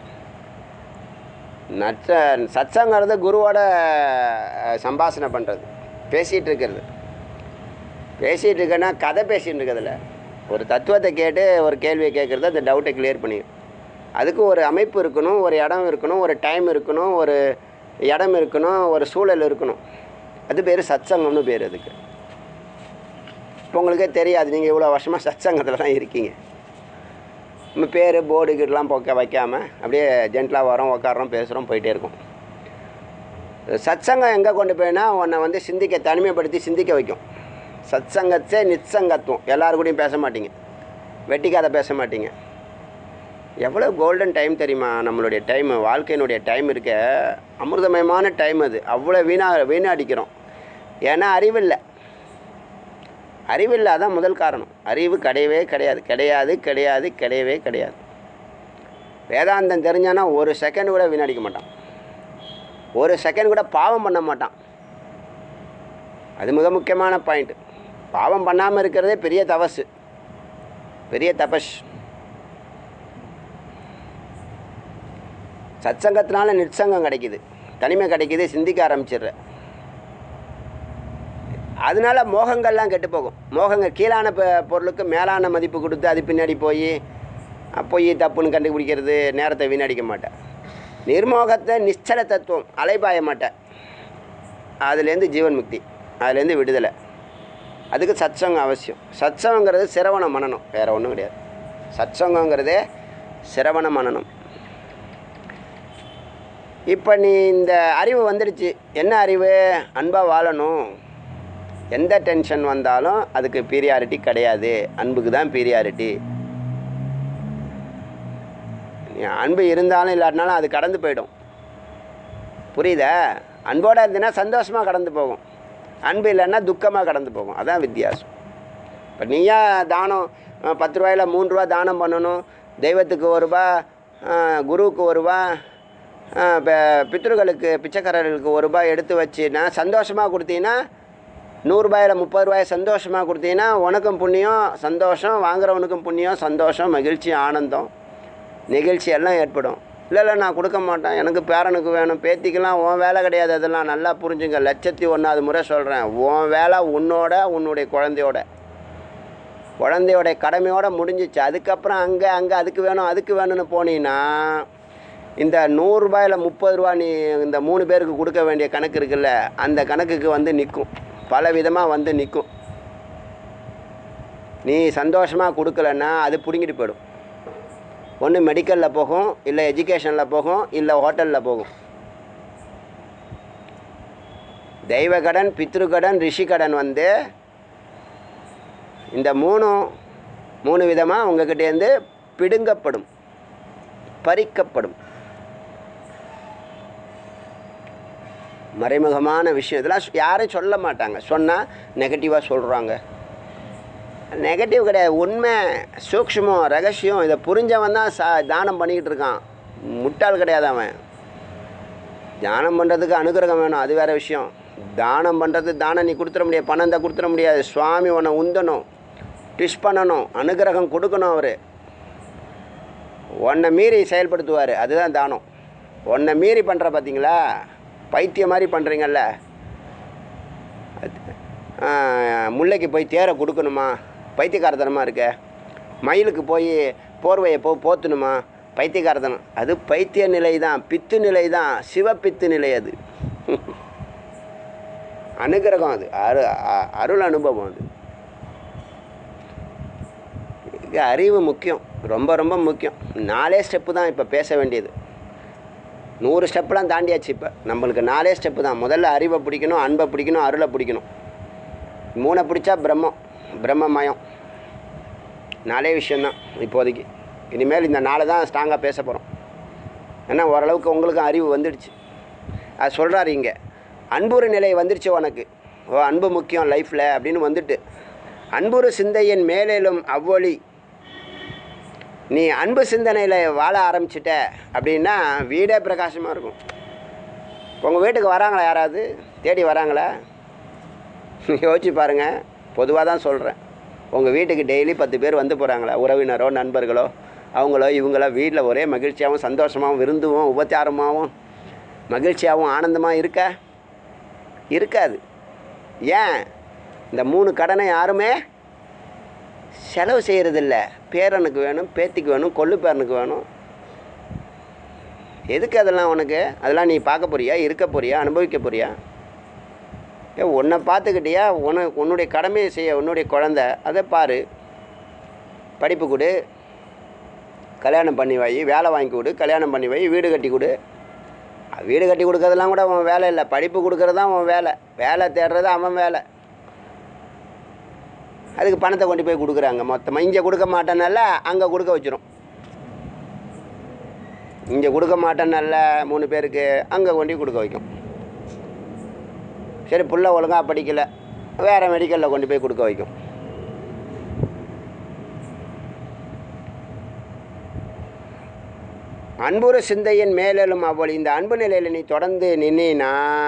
நச்ச சத்சங்கிறது குருவோட அஹ், சம்பாஷணை பண்ணுறது பேசிகிட்டு இருக்கிறது பேசிகிட்டு இருக்கேன்னா கதை பேசிகிட்டு இருக்கிறதுல ஒரு தத்துவத்தை கேட்டு ஒரு கேள்வியை கேட்குறது அந்த டவுட்டை கிளியர் பண்ணிடும் அதுக்கு ஒரு அமைப்பு இருக்கணும் ஒரு இடம் இருக்கணும் ஒரு டைம் இருக்கணும் ஒரு இடம் இருக்கணும் ஒரு சூழல் இருக்கணும் அது பேர் சத்சங்கம்னு பேர் அதுக்கு இப்போ உங்களுக்கே தெரியாது நீங்கள் இவ்வளோ வருஷமாக சத்சங்கத்தில் தான் இருக்கீங்க நம்ம பேர் போர்டு கிட்டலாம் போக்க வைக்காமல் அப்படியே ஜென்டலாக வரோம் உக்காடுறோம் பேசுகிறோம் போயிட்டே இருக்கோம் சத்சங்கம் எங்கே கொண்டு போயினா உன்னை வந்து சிந்திக்க தனிமைப்படுத்தி சிந்திக்க வைக்கும் சத்சங்கத்தே நிச்சங்கத்துவம் எல்லாரு கூடயும் பேச மாட்டீங்க வெட்டிக்காத பேச மாட்டீங்க எவ்வளோ கோல்டன் டைம் தெரியுமா நம்மளுடைய டைம் வாழ்க்கையினுடைய டைம் இருக்க அமிர்தமயமான டைம் அது அவ்வளோ வீணா வீணடிக்கிறோம் ஏன்னா அறிவில்லை அறிவில்லை அதான் முதல் காரணம் அறிவு கிடையவே கிடையாது கிடையாது கிடையாது கிடையவே கிடையாது வேதாந்தம் தெரிஞ்சானா ஒரு செகண்ட் கூட வீணடிக்க மாட்டான் ஒரு செகண்ட் கூட பாவம் பண்ண மாட்டான் அது மிக முக்கியமான பாயிண்ட் பாவம் பண்ணாமல் இருக்கிறதே பெரிய தவசு பெரிய தபஸ் சத்சங்கத்தினால நிற்சங்கம் கிடைக்குது தனிமை கிடைக்குது சிந்திக்க ஆரம்பிச்சிடுற அதனால மோகங்கள்லாம் கெட்டு போகும் மோகங்கள் கீழான பொ- பொருளுக்கு மேலான மதிப்பு கொடுத்து அது பின்னாடி போய் போய் தப்புன்னு கண்டுபிடிக்கிறது நேரத்தை வீணடிக்க மாட்டேன் நிர்மோகத்தை நிச்சல தத்துவம் அலைபாய மாட்டேன் அதுலேருந்து ஜீவன் முக்தி அதுலேருந்து விடுதலை அதுக்கு சத்சங்கம் அவசியம் சத்சங்கங்கிறது சிரவண மனனம் வேறு ஒன்றும் கிடையாது சத்சங்கங்கிறதே சிரவண மனனம் இப்போ நீ இந்த அறிவு வந்துடுச்சு என்ன அறிவு அன்பாக வாழணும் எந்த டென்ஷன் வந்தாலும் அதுக்கு பீரியாரிட்டி கிடையாது அன்புக்கு தான் பீரியாரிட்டி அன்பு இருந்தாலும் இல்லாட்டினாலும் அது கடந்து போயிடும் புரியுதா அன்போடு இருந்ததுன்னா சந்தோஷமாக கடந்து போகும் அன்பு இல்லைன்னா துக்கமாக கடந்து போகும் அதான் வித்தியாசம் இப்போ நீயா தானம் அஹ், பத்து ரூபாயில் மூணு ரூபா தானம் பண்ணணும் தெய்வத்துக்கு ஒரு ரூபா அஹ், குருவுக்கு ஒரு ரூபா அஹ், ப- பித்ருக்களுக்கு பிச்சைக்காரர்களுக்கு ஒரு ரூபாய் எடுத்து வச்சுன்னா சந்தோஷமாக கொடுத்தீங்கன்னா நூறுரூபாயில் முப்பது ரூபாய் சந்தோஷமாக கொடுத்தீங்கன்னா உனக்கும் புண்ணியம் சந்தோஷம் வாங்குறவனுக்கும் புண்ணியம் சந்தோஷம் மகிழ்ச்சி ஆனந்தம் நெகிழ்ச்சி எல்லாம் ஏற்படும் இல்லை இல்லை நான் கொடுக்க மாட்டேன் எனக்கு பேரனுக்கு வேணும் பேத்திக்கெல்லாம் உன் வேலை கிடையாது அதெல்லாம் நல்லா புரிஞ்சுங்க லட்சத்தி ஒன்றாவது முறை சொல்கிறேன் உன் வேலை உன்னோட உன்னுடைய குழந்தையோட குழந்தையோட கடமையோட முடிஞ்சிச்சு அதுக்கப்புறம் அங்கே அங்கே அதுக்கு வேணும் அதுக்கு வேணும்னு போனீங்கன்னா இந்த நூறுரூபாயில் முப்பது ரூபா நீ இந்த மூணு பேருக்கு கொடுக்க வேண்டிய கணக்கு இருக்குல்ல அந்த கணக்குக்கு வந்து நிற்கும் பல விதமாக வந்து நிற்கும் நீ சந்தோஷமாக கொடுக்கலன்னா அது பிடுங்கிட்டு போயிடும் ஒன்று மெடிக்கலில் போகும் இல்லை எஜுகேஷனில் போகும் இல்லை ஹோட்டலில் போகும் தெய்வ கடன் பித்ரு கடன் ரிஷி கடன் வந்து இந்த மூணும் மூணு விதமாக உங்ககிட்டேருந்து பிடுங்கப்படும் பறிக்கப்படும் மறைமுகமான விஷயம் இதெல்லாம் யாரும் சொல்ல மாட்டாங்க சொன்னால் நெகட்டிவாக சொல்கிறாங்க நெகட்டிவ் கிடையாது உண்மை சூக்ஷ்மம் ரகசியம் இதை புரிஞ்சவன் தான் சா தானம் பண்ணிக்கிட்டு இருக்கான் முட்டாள் கிடையாது அவன் தானம் பண்ணுறதுக்கு அனுகிரகம் வேணும் அது வேறு விஷயம் தானம் பண்ணுறது தானம் நீ கொடுத்துட முடியாது பணம் தான் கொடுத்துட முடியாது சுவாமி உன்னை உந்தணும் ட்விஷ் பண்ணணும் அனுகிரகம் கொடுக்கணும் அவர் உன்னை மீறி செயல்படுத்துவார் அதுதான் தானம் உன்னை மீறி பண்ணுற பார்த்தீங்களா பைத்தியம் மாதிரி பண்ணுறீங்கல்ல முல்லைக்கு போய் தேரை கொடுக்கணுமா பைத்தியக்காரத்தனமாக இருக்க மயிலுக்கு போய் போர்வையை போ போத்தணுமா பைத்தியக்காரத்தனம் அது பைத்திய நிலை தான் பித்து நிலை தான் சிவப்பித்து நிலை அது அனுகிரகம் அது அரு அ- அருள் அனுபவம் அது இது அறிவு முக்கியம் ரொம்ப ரொம்ப முக்கியம் நாலே ஸ்டெப்பு தான் இப்போ பேச வேண்டியது நூறு ஸ்டெப்லாம் தாண்டியாச்சு இப்போ நம்மளுக்கு நாலே ஸ்டெப்பு தான் முதல்ல அறிவை பிடிக்கணும் அன்பை பிடிக்கணும் அருளை பிடிக்கணும் மூணை பிடிச்சா பிரம்மம் பிரம்மமயம் நாலே விஷயந்தான் இப்போதைக்கு இனிமேல் இந்த நாளை தான் ஸ்ட்ராங்காக பேச போகிறோம் ஏன்னா ஓரளவுக்கு உங்களுக்கும் அறிவு வந்துடுச்சு அது சொல்கிறாரு இங்கே அன்புறு நிலை வந்துடுச்சு உனக்கு ஓ அன்பு முக்கியம் லைஃப்பில் அப்படின்னு வந்துட்டு அன்புறு சிந்தையின் மேலேலும் அவ்வொளி நீ அன்பு சிந்தனையில் வாழ ஆரம்பிச்சிட்ட அப்படின்னா வீடே பிரகாசமாக இருக்கும் உங்கள் வீட்டுக்கு வராங்களா யாராவது தேடி வராங்களா யோசிச்சு பாருங்கள் பொதுவாக தான் சொல்கிறேன் உங்கள் வீட்டுக்கு டெய்லி பத்து பேர் வந்து போகிறாங்களா உறவினரோ நண்பர்களோ அவங்களோ இவங்களோ வீட்டில் ஒரே மகிழ்ச்சியாகவும் சந்தோஷமாகவும் விருந்துவும் உபச்சாரமாகவும் மகிழ்ச்சியாகவும் ஆனந்தமாக இருக்க இருக்காது ஏன் இந்த மூணு கடனை யாருமே செலவு செய்கிறதில்ல பேரனுக்கு வேணும் பேத்திக்கு வேணும் கொள்ளு பேரனுக்கு வேணும் எதுக்கு அதெல்லாம் உனக்கு அதெல்லாம் நீ பார்க்க போறியா இருக்க போறியா அனுபவிக்க போறியா ஏ உன்னை பார்த்துக்கிட்டியா உன உன்னுடைய கடமையை செய்ய உன்னுடைய குழந்த அதை பாரு படிப்பு கொடு கல்யாணம் பண்ணி வை வேலை வாங்கி கொடு கல்யாணம் பண்ணி வை வீடு கட்டி கொடு அஹ் வீடு கட்டி கொடுக்கறதெல்லாம் கூட உன் வேலை இல்லை படிப்பு கொடுக்கறது தான் உன் வேலை வேலை தேடுறது அவன் வேலை அதுக்கு பணத்தை கொண்டு போய் கொடுக்குறாங்க மொத்தமாக இங்கே கொடுக்க மாட்டேனால அங்கே கொடுக்க வச்சிரும் இங்கே கொடுக்க மாட்டேனால மூணு பேருக்கு அங்கே கொண்டு போய் கொடுக்க வைக்கும் சரி புள்ள ஒழுங்காக படிக்கலை வேறு மெடிக்கலில் கொண்டு போய் கொடுக்க வைக்கும் அன்புறு சிந்தையின் மேலும் அவள் இந்த அன்பு நிலையில் நீ தொடர்ந்து நின்னா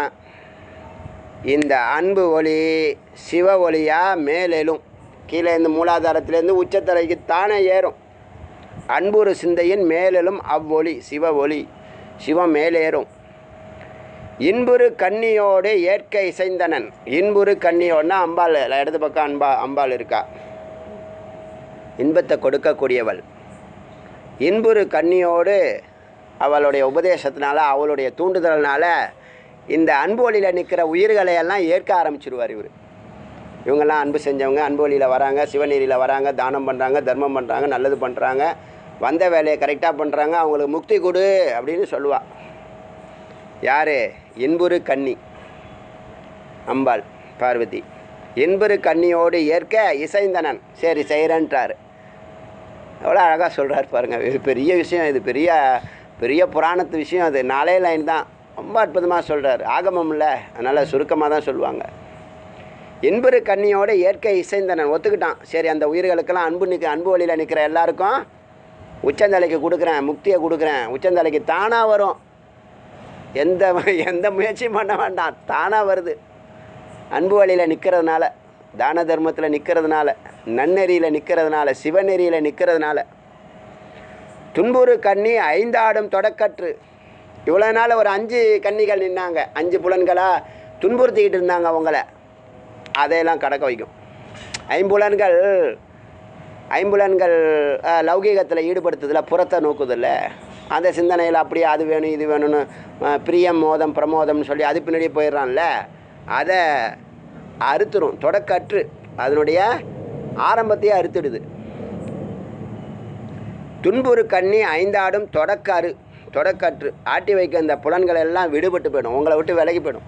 இந்த அன்பு ஒளி சிவ ஒளியாக மேலெழும் கீழே இந்த மூலாதாரத்திலேருந்து உச்சத்தலைக்கு தானே ஏறும் அன்புறு சிந்தையின் மேலெழும் அவ்வொளி சிவ ஒளி சிவம் மேலேறும் இன்புறு கன்னியோடு ஏற்க இசைந்தனன் இன்புறு கன்னியோடுனா அம்பாள் இடது பக்கம் அன்பா அம்பாள் இருக்கா இன்பத்தை கொடுக்கக்கூடியவள் இன்புறு கன்னியோடு அவளுடைய உபதேசத்தினால அவளுடைய தூண்டுதல்னால இந்த அன்பு வழியில் நிற்கிற உயிர்களை எல்லாம் ஏற்க ஆரம்பிச்சிருவார் இவர் இவங்கெல்லாம் அன்பு செஞ்சவங்க அன்பு வழியில் வராங்க சிவநீரியில் வராங்க தானம் பண்ணுறாங்க தர்மம் பண்ணுறாங்க நல்லது பண்ணுறாங்க வந்த வேலையை கரெக்டாக பண்ணுறாங்க அவங்களுக்கு முக்தி கொடு அப்படின்னு சொல்லுவா யார் இன்புறு கன்னி அம்பாள் பார்வதி இன்புறு கன்னியோடு ஏற்க இசைந்தனன் சரி செய்கிறேன்ட்டார் எவ்வளோ அழகாக சொல்கிறார் பாருங்கள் இது பெரிய விஷயம் இது பெரிய பெரிய புராணத்து விஷயம் அது நாலே லைன் தான் ரொம்ப அற்புதமாக சொல்கிறார் ஆகமம்ல அதனால் சுருக்கமாக தான் சொல்லுவாங்க இன்புறு கன்னியோட இயற்கை இசைந்தனன் ஒத்துக்கிட்டான் சரி அந்த உயிர்களுக்கெல்லாம் அன்பு நிற்க அன்பு வழியில் நிற்கிற எல்லாருக்கும் உச்சந்தலைக்கு கொடுக்குறேன் முக்தியை கொடுக்குறேன் உச்சந்தலைக்கு தானாக வரும் எந்த எந்த முயற்சியும் பண்ண வேண்டாம் தானாக வருது அன்பு வழியில் நிற்கிறதுனால தான தர்மத்தில் நிற்கிறதுனால நன்னெறியில் நிற்கிறதுனால சிவநெறியில் நிற்கிறதுனால துன்புறு கன்னி ஐந்தாடும் தொடக்கற்று இவ்வளோ நாள் ஒரு அஞ்சு கன்னிகள் நின்னாங்க அஞ்சு புலன்களாக துன்புறுத்திக்கிட்டு இருந்தாங்க அவங்கள அதையெல்லாம் கடக்க வைக்கும் ஐம்புலன்கள் ஐம்புலன்கள் அஹ், லௌகீகத்தில் ஈடுபடுத்துதில்ல புறத்தை நோக்குதில்ல அந்த சிந்தனையில் அப்படியே அது வேணும் இது வேணும்னு அஹ், பிரியம் மோதம் பிரமோதம்னு சொல்லி அது பின்னாடியே போயிடுறான்ல அதை அறுத்துரும் தொடக்கற்று அதனுடைய ஆரம்பத்தையே அறுத்துடுது துன்புறு கண்ணி ஐந்தாடும் தொடக்கரு தொடக்கற்று ஆட்டி வைக்க இந்த புலன்கள் எல்லாம் விடுபட்டு போயிடும் உங்களை விட்டு விலகி போயிடும்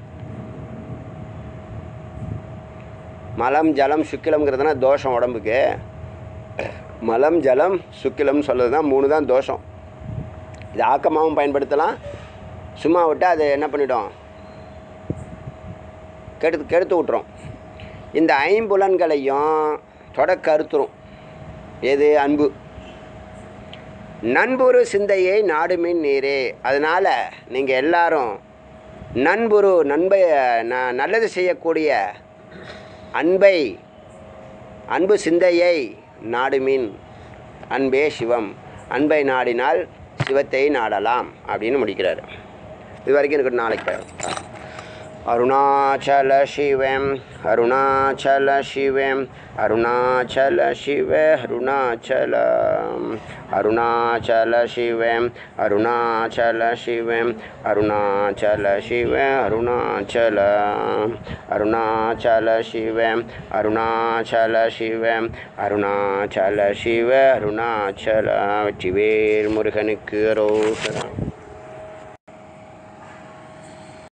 மலம் ஜலம் சுக்கிலம்ங்கிறதுனா தோஷம் உடம்புக்கு மலம் ஜலம் சுக்கிலம் சொல்கிறது தான் மூணு தான் தோஷம் இது ஆக்கமாகவும் பயன்படுத்தலாம் சும்மா விட்டால் அது என்ன பண்ணிடும் கெடுத்து கெடுத்து விட்டுரும் இந்த ஐம்புலன்களையும் தொடக்க அறுத்துரும் எது அன்பு நண்புரு சிந்தையை நாடுமின் நீரே அதனால் நீங்கள் எல்லாரும் நண்புரு நண்பை ந நல்லது செய்யக்கூடிய அன்பை அன்பு சிந்தையை நாடுமின் அன்பே சிவம் அன்பை நாடினால் சிவத்தை நாடலாம் அப்படின்னு முடிக்கிறார் இது வரைக்கும் எனக்கு நாளைக்கு பாருங்க. அருணாச்சல சிவம் அருணாச்சல சிவம் அருணாச்சல சிவ அருணாச்சல அருணாச்சல சிவம் அருணாச்சல சிவம் அருணாச்சல சிவ அருணாச்சல அருணாச்சல சிவம் அருணாச்சல சிவம் அருணாச்சல சிவ அருணாச்சல வெற்றிவேல் முருகனுக்கு ரோசனம்